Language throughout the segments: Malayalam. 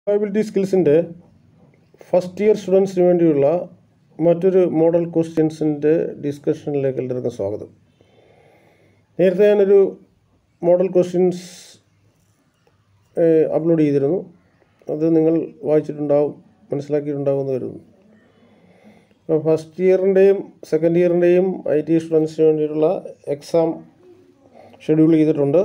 എംപ്ലോയബിലിറ്റി സ്കിൽസിൻ്റെ ഫസ്റ്റ് ഇയർ സ്റ്റുഡൻസിന് വേണ്ടിയുള്ള മറ്റൊരു മോഡൽ ക്വസ്റ്റ്യൻസിൻ്റെ ഡിസ്കഷനിലേക്ക് എല്ലാവർക്കും സ്വാഗതം നേരത്തെ ഞാനൊരു മോഡൽ ക്വസ്റ്റ്യൻസ് അപ്ലോഡ് ചെയ്തിരുന്നു അത് നിങ്ങൾ വായിച്ചിട്ടുണ്ടാവും മനസ്സിലാക്കിയിട്ടുണ്ടാവുമെന്ന് കരുതുന്നു അപ്പോൾ ഫസ്റ്റ് ഇയറിൻ്റെയും സെക്കൻഡ് ഇയറിൻ്റെയും ഐ ടി സ്റ്റുഡൻസിന് വേണ്ടിയിട്ടുള്ള എക്സാം ഷെഡ്യൂൾ ചെയ്തിട്ടുണ്ട്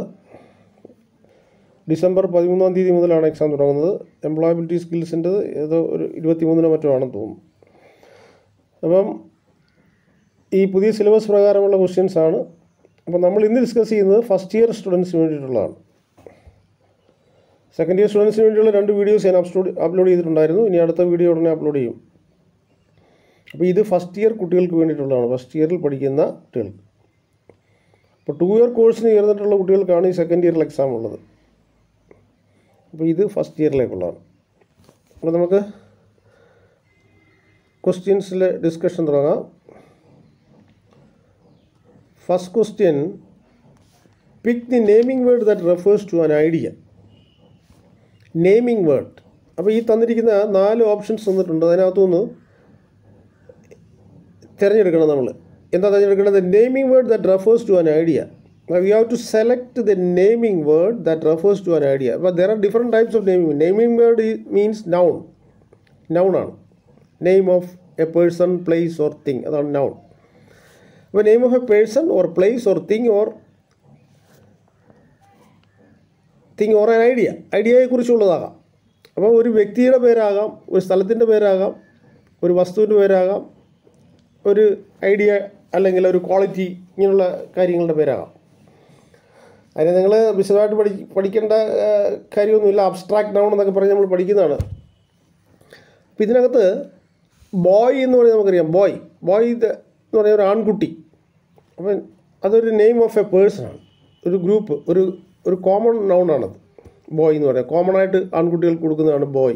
ഡിസംബർ പതിമൂന്നാം തീയതി മുതലാണ് എക്സാം തുടങ്ങുന്നത് എംപ്ലോയബിലിറ്റി സ്കിൽസിൻ്റെ ഏതോ ഒരു ഇരുപത്തി മൂന്നിനോ മറ്റോ ആണെന്ന് തോന്നുന്നു അപ്പം ഈ പുതിയ സിലബസ് പ്രകാരമുള്ള ക്വസ്റ്റ്യൻസ് ആണ് അപ്പം നമ്മൾ ഇന്ന് ഡിസ്കസ് ചെയ്യുന്നത് ഫസ്റ്റ് ഇയർ സ്റ്റുഡൻസിന് വേണ്ടിയിട്ടുള്ളതാണ് സെക്കൻഡ് ഇയർ സ്റ്റുഡൻസിന് വേണ്ടിയുള്ള രണ്ട് വീഡിയോസ് ഞാൻ അപ്ലോഡ് അപ്ലോഡ് ചെയ്തിട്ടുണ്ടായിരുന്നു ഇനി അടുത്ത വീഡിയോ ഉടനെ അപ്ലോഡ് ചെയ്യും അപ്പോൾ ഇത് ഫസ്റ്റ് ഇയർ കുട്ടികൾക്ക് വേണ്ടിയിട്ടുള്ളതാണ് ഫസ്റ്റ് ഇയറിൽ പഠിക്കുന്ന കുട്ടികൾക്ക് അപ്പോൾ ടു ഇയർ കോഴ്സിന് ചേർന്നിട്ടുള്ള കുട്ടികൾക്കാണ് ഈ സെക്കൻഡ് ഇയറിൽ എക്സാം ഉള്ളത് അപ്പോൾ ഇത് ഫസ്റ്റ് ഇയറിലേക്കുള്ളതാണ് അപ്പോൾ നമുക്ക് ക്വസ്റ്റ്യൻസിലെ ഡിസ്കഷൻ തുടങ്ങാം first question pick the naming word that refers to an idea naming word അപ്പോൾ ഈ തന്നിരിക്കുന്ന നാല് ഓപ്ഷൻസ് തന്നിട്ടുണ്ട് അതിനകത്തുനിന്ന് തിരഞ്ഞെടുക്കണം നമ്മൾ എന്താ തിരഞ്ഞെടുക്കേണ്ടത് naming word that refers to an idea we have to select the naming word that refers to an idea അപ്പോൾ there are different types of naming naming word means noun noun ആണ് name of a person place or thing അതാണ് നൗൺ അപ്പോൾ name of a person or place or thing or thing or an idea ഐഡിയയെക്കുറിച്ചുള്ളതാകാം അപ്പോൾ ഒരു വ്യക്തിയുടെ പേരാകാം ഒരു സ്ഥലത്തിൻ്റെ പേരാകാം ഒരു വസ്തുവിൻ്റെ പേരാകാം ഒരു ഐഡിയ അല്ലെങ്കിൽ ഒരു ക്വാളിറ്റി ഇങ്ങനെയുള്ള കാര്യങ്ങളുടെ പേരാകാം അതിന് നിങ്ങൾ വിശദമായിട്ട് പഠി പഠിക്കേണ്ട ആ, കാര്യമൊന്നുമില്ല അബ്സ്ട്രാക്ട് നൗൺ എന്നൊക്കെ പറഞ്ഞ് നമ്മൾ പഠിക്കുന്നതാണ് അപ്പോൾ ഇതിനകത്ത് ബോയ് എന്ന് പറഞ്ഞാൽ നമുക്കറിയാം ബോയ് ബോയ് ഇത് എന്ന് പറഞ്ഞാൽ ഒരു ആൺകുട്ടി അപ്പം അതൊരു നെയിം ഓഫ് എ പേഴ്സൺ ആണ് ഒരു ഗ്രൂപ്പ് ഒരു ഒരു കോമൺ നൗണാണത് ബോയ് എന്ന് പറയുന്നത് കോമൺ ആയിട്ട് ആൺകുട്ടികൾക്ക് കൊടുക്കുന്നതാണ് ബോയ്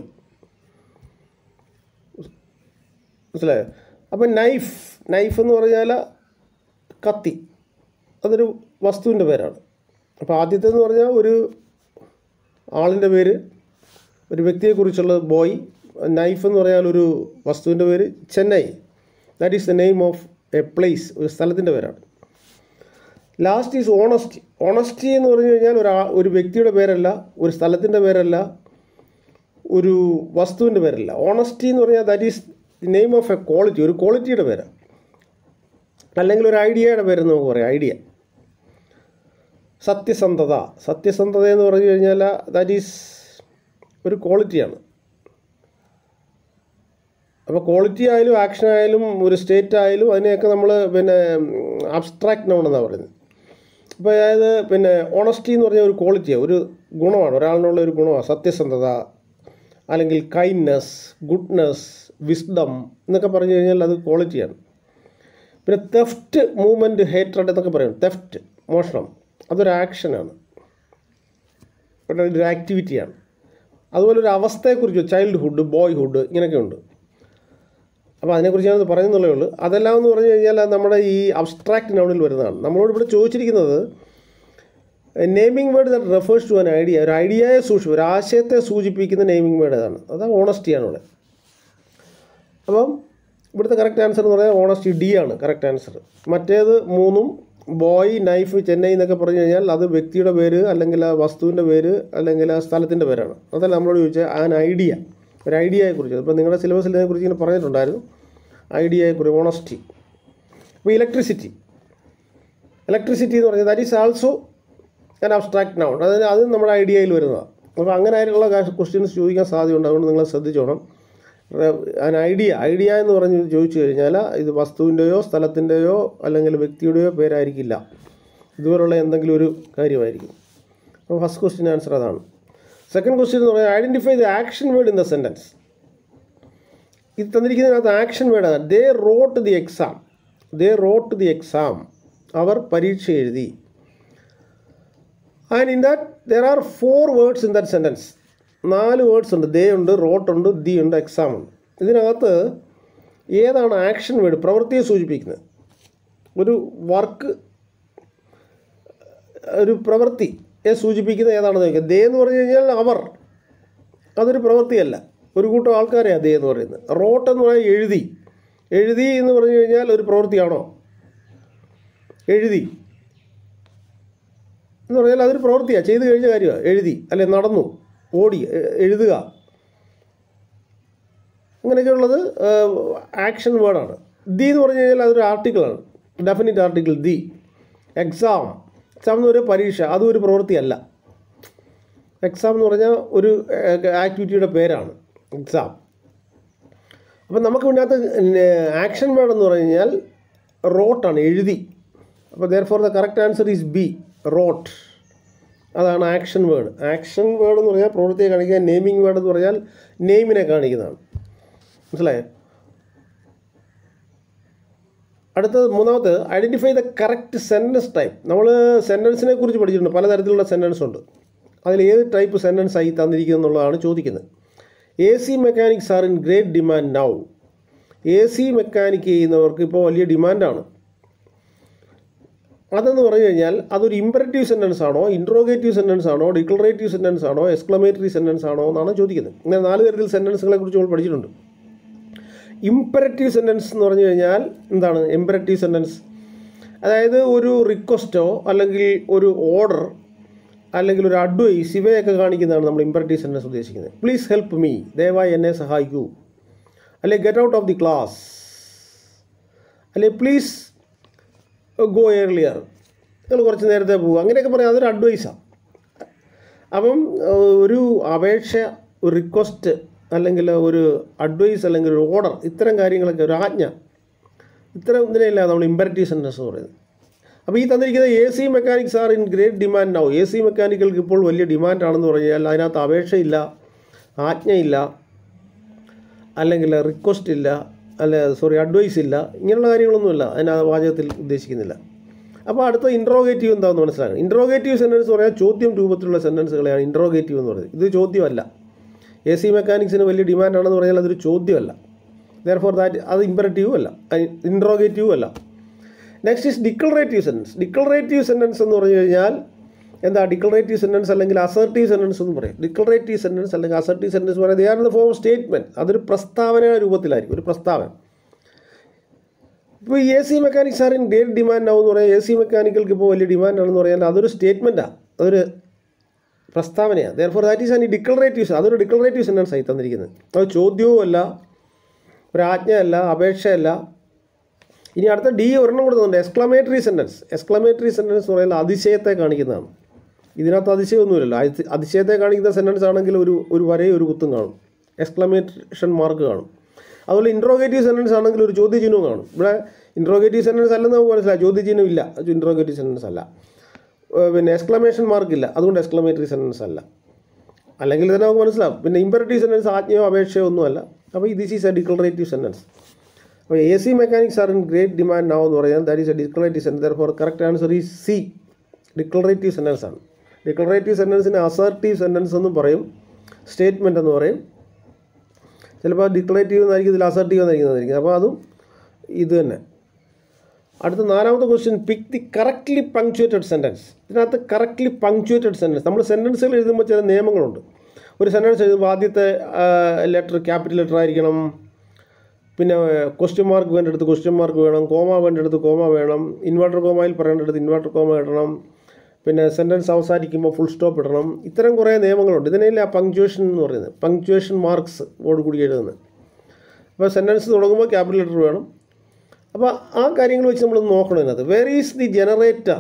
മനസ്സിലായോ അപ്പം നൈഫ് നൈഫ് എന്ന് പറഞ്ഞാൽ കത്തി അതൊരു വസ്തുവിൻ്റെ പേരാണ് അപ്പോൾ ആദ്യത്തേന്ന് പറഞ്ഞാൽ ഒരു ആളിൻ്റെ പേര് ഒരു വ്യക്തിയെക്കുറിച്ചുള്ള ബോയ് നൈഫ് എന്ന് പറഞ്ഞാൽ ഒരു വസ്തുവിൻ്റെ പേര് Chennai that is the name of a place ഒരു സ്ഥലത്തിൻ്റെ പേരാണ് ലാസ്റ്റ് ഈസ് ഓണസ്റ്റി ഓണസ്റ്റി എന്ന് പറഞ്ഞു കഴിഞ്ഞാൽ ഒരു ആ- ഒരു വ്യക്തിയുടെ പേരല്ല ഒരു സ്ഥലത്തിൻ്റെ പേരല്ല ഒരു വസ്തുവിൻ്റെ പേരല്ല ഓണസ്റ്റി എന്ന് പറഞ്ഞാൽ that is the name of a quality ഒരു ക്വാളിറ്റിയുടെ പേരാണ് അല്ലെങ്കിൽ ഒരു ഐഡിയയുടെ പേരെന്ന് നമുക്ക് പറയാം ഐഡിയ സത്യസന്ധത സത്യസന്ധത എന്ന് പറഞ്ഞു കഴിഞ്ഞാൽ ദാറ്റ് ഈസ് ഒരു ക്വാളിറ്റിയാണ് അപ്പോൾ ക്വാളിറ്റി ആയാലും ആക്ഷൻ ആയാലും ഒരു സ്റ്റേറ്റ് ആയാലും അതിനെയൊക്കെ നമ്മൾ പിന്നെ അബ്സ്ട്രാക്ട് നൗൺ എന്നാണ് പറയുന്നത് അപ്പോൾ അതായത് പിന്നെ ഓണസ്റ്റി എന്ന് പറഞ്ഞ ഒരു ക്വാളിറ്റിയാണ് ഒരു ഗുണമാണ് ഒരാളിനുള്ള ഒരു ഗുണമാണ് സത്യസന്ധത അല്ലെങ്കിൽ കൈൻഡ്നെസ് ഗുഡ്നെസ് വിസ്ഡം എന്നൊക്കെ പറഞ്ഞു കഴിഞ്ഞാൽ അത് ക്വാളിറ്റിയാണ് പിന്നെ തെഫ്റ്റ് മൂവ്മെൻറ്റ് ഹേറ്റഡ് എന്നൊക്കെ പറയും തെഫ്റ്റ് മോഷണം അതൊരു ആക്ഷനാണ് ഒരു ആക്ടിവിറ്റിയാണ് അതുപോലെ ഒരു അവസ്ഥയെക്കുറിച്ച് ചൈൽഡ്ഹുഡ് ബോയ്ഹുഡ് ഇങ്ങനെയൊക്കെ ഉണ്ട് അപ്പോൾ അതിനെക്കുറിച്ച് ഞാനത് പറയുന്നുള്ളേ ഉള്ളൂ അതെല്ലാം എന്ന് പറഞ്ഞു കഴിഞ്ഞാൽ അത് നമ്മുടെ ഈ അബ്സ്ട്രാക്ട് നൗണിൽ വരുന്നതാണ് നമ്മളോട് ഇവിടെ ചോദിച്ചിരിക്കുന്നത് naming word that refers to an idea ഒരു ഐഡിയയെ സൂക്ഷിക്കും ഒരു ആശയത്തെ സൂചിപ്പിക്കുന്ന നെയിമിംഗ് വേർഡ് അതാണ് അത് ഓണസ്റ്റിയാണ് ഇവിടെ അപ്പം ഇവിടുത്തെ കറക്റ്റ് ആൻസർ എന്ന് പറഞ്ഞാൽ ഓണസ്റ്റി ഡി ആണ് കറക്റ്റ് ആൻസർ മറ്റേത് മൂന്നും ബോയ് നൈഫ് ചെന്നൈ എന്നൊക്കെ പറഞ്ഞു കഴിഞ്ഞാൽ അത് വ്യക്തിയുടെ പേര് അല്ലെങ്കിൽ ആ വസ്തുവിൻ്റെ പേര് അല്ലെങ്കിൽ ആ സ്ഥലത്തിൻ്റെ പേരാണ് അതല്ല നമ്മളോട് ചോദിച്ചാൽ ആൻ ഐഡിയ ഒരു ഐഡിയയെക്കുറിച്ച് ഇപ്പോൾ നിങ്ങളുടെ സിലബസിൽ ഇതിനെക്കുറിച്ച് ഇങ്ങനെ പറഞ്ഞിട്ടുണ്ടായിരുന്നു ഐഡിയയെക്കുറിച്ച് ഓണസ്റ്റി ഇപ്പോൾ ഇലക്ട്രിസിറ്റി ഇലക്ട്രിസിറ്റി എന്ന് പറഞ്ഞാൽ that is also an abstract noun അതായത് അത് നമ്മുടെ ഐഡിയയിൽ വരുന്നതാണ് അപ്പോൾ അങ്ങനെ ആയിട്ടുള്ള ക്വസ്റ്റ്യൻസ് ചോദിക്കാൻ സാധ്യതയുണ്ട് അതുകൊണ്ട് നിങ്ങൾ ശ്രദ്ധിച്ചോണം ആൻ ഐഡിയ ഐഡിയ എന്ന് പറഞ്ഞ് ചോദിച്ചു കഴിഞ്ഞാൽ ഇത് വസ്തുവിൻ്റെയോ സ്ഥലത്തിൻ്റെയോ അല്ലെങ്കിൽ വ്യക്തിയുടെയോ പേരായിരിക്കില്ല ഇതുപോലുള്ള എന്തെങ്കിലും ഒരു കാര്യമായിരിക്കും അപ്പോൾ ഫസ്റ്റ് ക്വസ്റ്റ്യൻ ആൻസർ അതാണ് സെക്കൻഡ് ക്വസ്റ്റ്യൻ എന്ന് പറഞ്ഞാൽ identify the action word in the sentence ഇത് തന്നിരിക്കുന്നതിനകത്ത് ആക്ഷൻ വേർഡാണ് they wrote the exam they wrote the exam അവർ പരീക്ഷ എഴുതി and in that there are four words in that sentence നാല് വേർഡ്സ് ഉണ്ട് ദേ ഉണ്ട് റോട്ട് ഉണ്ട് ദി ഉണ്ട് എക്സാം ഉണ്ട് ഇതിനകത്ത് ഏതാണ് ആക്ഷൻ വേർഡ് പ്രവൃത്തിയെ സൂചിപ്പിക്കുന്നത് ഒരു വർക്ക് ഒരു പ്രവൃത്തിയെ സൂചിപ്പിക്കുന്ന ഏതാണെന്ന് ചോദിക്കുക ദേ എന്ന് പറഞ്ഞു കഴിഞ്ഞാൽ അവർ അതൊരു പ്രവൃത്തിയല്ല ഒരു കൂട്ടം ആൾക്കാരെ അതേ എന്ന് പറയുന്നത് റോട്ട് എന്ന് പറഞ്ഞാൽ എഴുതി എഴുതി എന്ന് പറഞ്ഞു കഴിഞ്ഞാൽ ഒരു പ്രവൃത്തിയാണോ എഴുതി എന്ന് പറഞ്ഞാൽ അതൊരു പ്രവൃത്തിയാണ് ചെയ്തു കഴിഞ്ഞ കാര്യമാണ് എഴുതി അല്ലെ നടന്നു ഓടി എ- എഴുതുക അങ്ങനെയൊക്കെയുള്ളത് ആക്ഷൻ വേർഡാണ് ദി എന്ന് പറഞ്ഞു കഴിഞ്ഞാൽ അതൊരു ആർട്ടിക്കിളാണ് definite article the exam exam എന്ന് പറയുക പരീക്ഷ അതും ഒരു പ്രവൃത്തിയല്ല എക്സാം എന്ന് പറഞ്ഞാൽ ഒരു ആക്ടിവിറ്റിയുടെ പേരാണ് എക്സാം അപ്പം നമുക്ക് ഇതിനകത്ത് ആക്ഷൻ വേർഡ് എന്ന് പറഞ്ഞു കഴിഞ്ഞാൽ റോട്ടാണ് എഴുതി അപ്പോൾ therefore the correct answer is B wrote അതാണ് ആക്ഷൻ വേർഡ് ആക്ഷൻ വേർഡ് എന്ന് പറഞ്ഞാൽ പ്രവൃത്തിയെ കാണിക്കുക നെയിമിംഗ് വേർഡ് എന്ന് പറഞ്ഞാൽ നെയിമിനെ കാണിക്കുന്നതാണ് മനസ്സിലായോ അടുത്തത് മൂന്നാമത് identify the correct sentence type നമ്മൾ സെൻറ്റൻസിനെ കുറിച്ച് പഠിച്ചിട്ടുണ്ട് പലതരത്തിലുള്ള സെൻറ്റൻസ് ഉണ്ട് അതിൽ ഏത് ടൈപ്പ് സെൻറ്റൻസ് ആയി തന്നിരിക്കുന്നത് എന്നുള്ളതാണ് ചോദിക്കുന്നത് A C mechanics are in great demand now A C mechanic ചെയ്യുന്നവർക്ക് ഇപ്പോൾ വലിയ ഡിമാൻഡാണ് അതെന്ന് പറഞ്ഞു കഴിഞ്ഞാൽ അതൊരു ഇമ്പറേറ്റീവ് സെൻറ്റൻസ് ആണോ ഇൻട്രോഗേറ്റീവ് സെൻറ്റൻസ് ആണോ ഡിക്ലറേറ്റീവ് സെൻറ്റൻസ് ആണോ എക്സ്ക്ലമേറ്ററി സെൻറ്റൻസ് ആണോ എന്നാണ് ചോദിക്കുന്നത് ഇങ്ങനെ നാല് തരത്തിൽ സെൻറ്റൻസുകളെ കുറിച്ച് നമ്മൾ പഠിച്ചിട്ടുണ്ട് ഇമ്പറേറ്റീവ് സെൻറ്റൻസ് എന്ന് പറഞ്ഞു കഴിഞ്ഞാൽ എന്താണ് ഇമ്പറേറ്റീവ് സെൻറ്റൻസ് അതായത് ഒരു റിക്വസ്റ്റോ അല്ലെങ്കിൽ ഒരു ഓർഡർ അല്ലെങ്കിൽ ഒരു അഡ്വൈസ് ഇവയൊക്കെ കാണിക്കുന്നതാണ് നമ്മൾ ഇമ്പറേറ്റീവ് സെൻറ്റൻസ് ഉദ്ദേശിക്കുന്നത് പ്ലീസ് ഹെൽപ്പ് മീ ദയവായി എന്നെ സഹായിക്കൂ അല്ലെ get out of the class അല്ലെ പ്ലീസ് ഗോ ഏർലിയർ നിങ്ങൾ കുറച്ച് നേരത്തെ പോകുക അങ്ങനെയൊക്കെ പറയാം അതൊരു അഡ്വൈസാണ് അപ്പം ഏഹ്, ഒരു അപേക്ഷ ഒരു റിക്വസ്റ്റ് അല്ലെങ്കിൽ ഒരു അഡ്വൈസ് അല്ലെങ്കിൽ ഒരു ഓർഡർ ഇത്തരം കാര്യങ്ങളൊക്കെ ഒരു ആജ്ഞ ഇത്തരം ഇതിനെയല്ല നമ്മൾ ഇമ്പറേറ്റീവ് സെൻറ്റൻസ് എന്ന് പറയുന്നത് അപ്പോൾ ഈ തന്നിരിക്കുന്ന A C mechanics are in great demand now A C മെക്കാനിക്കൾക്ക് ഇപ്പോൾ വലിയ ഡിമാൻഡാണെന്ന് പറഞ്ഞാൽ അതിനകത്ത് അപേക്ഷയില്ല ആജ്ഞയില്ല അല്ലെങ്കിൽ റിക്വസ്റ്റ് ഇല്ല അല്ല സോറി അഡ്വൈസ് ഇല്ല ഇങ്ങനെയുള്ള കാര്യങ്ങളൊന്നുമില്ല അതിന് ആ വാചകത്തിൽ ഉദ്ദേശിക്കുന്നില്ല അപ്പോൾ അടുത്ത ഇൻട്രോഗേറ്റീവ് എന്താണെന്ന് മനസ്സിലാക്കണം ഇൻട്രോഗേറ്റീവ് സെൻറ്റൻസ് പറയാൻ ചോദ്യം രൂപത്തിലുള്ള സെൻറ്റൻസുകളെയാണ് ഇൻട്രോഗേറ്റീവ് എന്ന് പറയുന്നത് ഇത് ചോദ്യമല്ല എ സി മെക്കാനിക്സിന് വലിയ ഡിമാൻഡാണെന്ന് പറഞ്ഞാൽ അതൊരു ചോദ്യമല്ല ദർ ഫോർ ദാറ്റ് അത് ഇമ്പറേറ്റീവും അല്ല ഇൻട്രോഗേറ്റീവും അല്ല next is declarative sentence declarative sentence എന്ന് പറഞ്ഞു കഴിഞ്ഞാൽ എന്താ ഡിക്ലറേറ്റീവ് സെൻറ്റൻസ് അല്ലെങ്കിൽ അസർട്ടീവ് സെൻറ്റൻസ് എന്ന് പറയും ഡിക്ലറേറ്റീവ് സെൻറ്റൻസ് അല്ലെങ്കിൽ അസർട്ടീവ് സെൻറ്റൻസ് പറയുന്നത് they are in the form statement അതൊരു പ്രസ്താവന രൂപത്തിലായിരിക്കും ഒരു പ്രസ്താവന ഇപ്പോൾ A C mechanics are in great demand ആവും എന്ന് പറയാം എ സി മെക്കാനിക്കൾക്ക് ഇപ്പോൾ വലിയ ഡിമാൻഡ് ആണെന്ന് പറഞ്ഞാൽ അതൊരു സ്റ്റേറ്റ്മെൻറ്റാണ് അതൊരു പ്രസ്താവനയാണ് therefore that is an declaratives അതൊരു ഡിക്ലറേറ്റീവ് സെൻറ്റൻസ് ആയി തന്നിരിക്കുന്നത് അത് ചോദ്യവും അല്ല ഒരു ആജ്ഞയല്ല അപേക്ഷയല്ല ഇനി അടുത്ത ഡി ഒരെണ്ണം കൂടെ തന്നിട്ടുണ്ട് എക്സ്ക്ലമേറ്ററി സെൻറ്റൻസ് എക്സ്ക്ലമേറ്ററി സെൻറ്റൻസ് എന്ന് പറയുന്നത് അതിശയത്തെ കാണിക്കുന്നതാണ് ഇതിനകത്ത് അതിശയമൊന്നുമില്ലല്ലോ അതി- അതിശയത്തെ കാണിക്കുന്ന സെൻറ്റൻസ് ആണെങ്കിൽ ഒരു ഒരു വരയും ഒരു കുത്തും കാണും എക്സ്ക്ലമേഷൻ മാർക്ക് കാണും അതുപോലെ ഇൻട്രോഗേറ്റീവ് സെൻറ്റൻസ് ആണെങ്കിൽ ഒരു ചോദ്യചിഹ്നവും കാണും ഇവിടെ ഇൻട്രോഗേറ്റീവ് സെൻറ്റൻസ് അല്ലെന്ന് നമുക്ക് മനസ്സിലായി ചോദ്യചിഹ്നം ഇല്ല അത് ഇൻട്രോഗേറ്റീവ് സെൻറ്റൻസ് അല്ല ഏഹ് പിന്നെ എക്സ്ക്ലമേഷൻ മാർക്ക് ഇല്ല അതുകൊണ്ട് എക്സ്ക്ലമേറ്ററി സെൻറ്റൻസ് അല്ല അല്ലെങ്കിൽ തന്നെ നമുക്ക് മനസ്സിലാവും പിന്നെ ഇമ്പറേറ്റീവ് സെൻറ്റൻസ് ആജ്ഞയോ അപേക്ഷയോ ഒന്നുമല്ല അപ്പോൾ this is a declarative sentence അപ്പോൾ A C mechanics are in great demand now എന്ന് പറയാൻ that is a declarative sentence for correct answer ഈ സി ഡിക്ലറേറ്റീവ് സെൻറ്റൻസ് ആണ് ഡിക്ലറേറ്റീവ് സെൻറ്റൻസിന് അസർട്ടീവ് സെൻറ്റൻസ് എന്നും പറയും സ്റ്റേറ്റ്മെൻറ്റ് എന്ന് പറയും ചിലപ്പോൾ ഡിക്ലറേറ്റീവ് എന്നായിരിക്കും ഇതിൽ അസർട്ടീവ് എന്നായിരിക്കും തന്നിരിക്കുന്നത് അപ്പോൾ അതും ഇത് തന്നെ അടുത്ത നാലാമത്തെ question pick the correctly punctuated sentence ഇതിനകത്ത് കറക്റ്റ്ലി പങ്ക്ച്വേറ്റഡ് സെൻറ്റൻസ് നമ്മൾ സെൻറ്റൻസുകൾ എഴുതുമ്പോൾ ചില നിയമങ്ങളുണ്ട് ഒരു സെൻറ്റൻസ് എഴുതുമ്പോൾ ആദ്യത്തെ ലെറ്റർ ക്യാപിറ്റൽ ലെറ്റർ ആയിരിക്കണം പിന്നെ ക്വസ്റ്റ്യൻ മാർക്ക് വേണ്ടടുത്ത് ക്വസ്റ്റ്യൻ മാർക്ക് വേണം കോമ വേണ്ടടുത്ത് കോമ വേണം ഇൻവെർട്ടർ കോമയിൽ പറയേണ്ടടുത്ത് ഇൻവെർട്ടർ കോമ ഇടണം പിന്നെ സെൻറ്റൻസ് അവസാനിക്കുമ്പോൾ ഫുൾ സ്റ്റോപ്പ് ഇടണം ഇത്തരം കുറേ നിയമങ്ങളുണ്ട് ഇതിനെയല്ല പങ്ക്ച്വേഷൻ എന്ന് പറയുന്നത് പങ്ക്ച്വേഷൻ മാർക്സ് ഓട് കൂടി എഴുതുന്നത് അപ്പോൾ സെൻറ്റൻസ് തുടങ്ങുമ്പോൾ ക്യാപിറ്റൽ ലെറ്റർ വേണം അപ്പോൾ ആ കാര്യങ്ങൾ വെച്ച് നമ്മൾ നോക്കണം ഇതിനകത്ത് where is the generator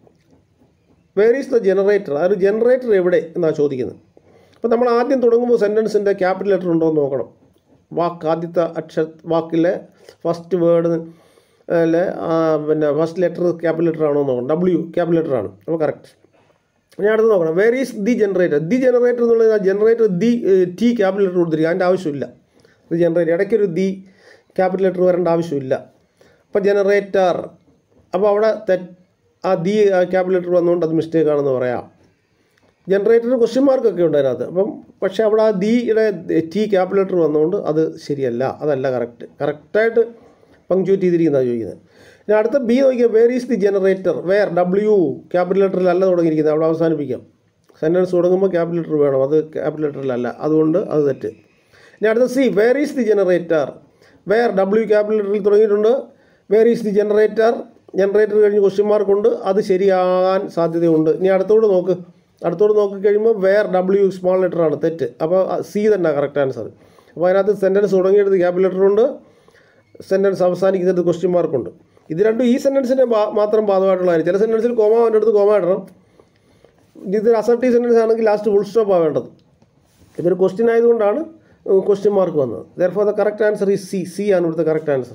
where is the generator ആ ഒരു ജനറേറ്റർ എവിടെ എന്നാണ് ചോദിക്കുന്നത് അപ്പോൾ നമ്മൾ ആദ്യം തുടങ്ങുമ്പോൾ സെൻറ്റൻസിൻ്റെ ക്യാപിറ്റൽ ലെറ്റർ ഉണ്ടോ എന്ന് നോക്കണം വാക്ക് ആദ്യത്തെ അക്ഷര വാക്കിലെ ഫസ്റ്റ് വേർഡ് അല്ലെ പിന്നെ ഫസ്റ്റ് ലെറ്റർ ക്യാപിറ്റൽ ലെറ്റർ ആണോ എന്ന് നോക്കണം ഡബ്ല്യു ക്യാപിറ്റൽ ലെറ്റർ ആണ് അപ്പോൾ കറക്റ്റ് ഞാൻ അടുത്ത് നോക്കണം where is the generator the generator എന്നുള്ളത് ആ generator the T capital letter കൊടുത്തിരിക്കുക അതിൻ്റെ ആവശ്യമില്ല ഇത് ജനറേറ്റർ ഇടയ്ക്കൊരു ദി ക്യാപിറ്റൽ ലെറ്റർ വരേണ്ട ആവശ്യമില്ല അപ്പോൾ ജനറേറ്റർ അപ്പോൾ അവിടെ തെറ്റ് ആ ദി ക്യാപിറ്റൽ ലെറ്റർ വന്നുകൊണ്ട് അത് മിസ്റ്റേക്ക് ആണെന്ന് പറയാം ജനറേറ്ററിന് ക്വസ്റ്റ്യൻ മാർക്കൊക്കെ ഉണ്ട് അതിനകത്ത് അപ്പം പക്ഷേ അവിടെ ആ ദിയുടെ ടി ക്യാപിറ്റൽ ലെറ്റർ വന്നുകൊണ്ട് അത് ശരിയല്ല അതല്ല കറക്റ്റ് കറക്റ്റായിട്ട് പങ്ക്ച്വേറ്റ് ചെയ്തിരിക്കുന്നതാണ് ചോദിക്കുന്നത് ഇനി അടുത്ത ബി നോക്കിയാൽ where is the generator where W capital ലെറ്ററിലല്ല തുടങ്ങിയിരിക്കുന്നത് അവിടെ അവസാനിപ്പിക്കാം സെൻറ്റൻസ് തുടങ്ങുമ്പോൾ ക്യാപിറ്റൽ ലെറ്റർ വേണം അത് ക്യാപിറ്റൽ ലെറ്ററിലല്ല അതുകൊണ്ട് അത് തെറ്റ് ഇനി അടുത്ത C where is the generator where W capital ലെറ്ററിൽ തുടങ്ങിയിട്ടുണ്ട് where is the generator generator കഴിഞ്ഞ് ക്വസ്റ്റ്യൻ മാർക്കുണ്ട് അത് ശരിയാകാൻ സാധ്യതയുണ്ട് ഇനി അടുത്തോട് നോക്ക് അടുത്തോട് നോക്കിക്കഴിയുമ്പോൾ വേർ ഡബ്ല്യു സ്മോൾ ലെറ്റർ ആണ് തെറ്റ് അപ്പോൾ സി തന്നെ കറക്റ്റ് ആൻസർ അപ്പോൾ അതിനകത്ത് സെൻറ്റൻസ് തുടങ്ങിയെടുത്ത് ക്യാപിറ്റൽ ലെറ്റർ ഉണ്ട് സെൻറ്റൻസ് അവസാനിക്കുന്നിടത്ത് ക്വസ്റ്റ്യൻ മാർക്കുണ്ട് ഇത് രണ്ടും ഈ സെൻറ്റൻസിന് മാത്രം ബാധകമായിട്ടുള്ള കാര്യം ചില സെൻറ്റൻസിൽ കോമ അവൻ്റെ അടുത്ത് കോമ ഇടണം ഇതൊരു അസർട്ടീവ് സെൻറ്റൻസ് ആണെങ്കിൽ ലാസ്റ്റ് ഫുൾ സ്റ്റോപ്പ് ആവേണ്ടത് ഇതൊരു ക്വസ്റ്റ്യൻ ആയതുകൊണ്ടാണ് ക്വസ്റ്റ്യൻ മാർക്ക് വന്നത് therefore the correct answer ഈ സി സി ആണ് ഇവിടുത്തെ കറക്റ്റ് ആൻസർ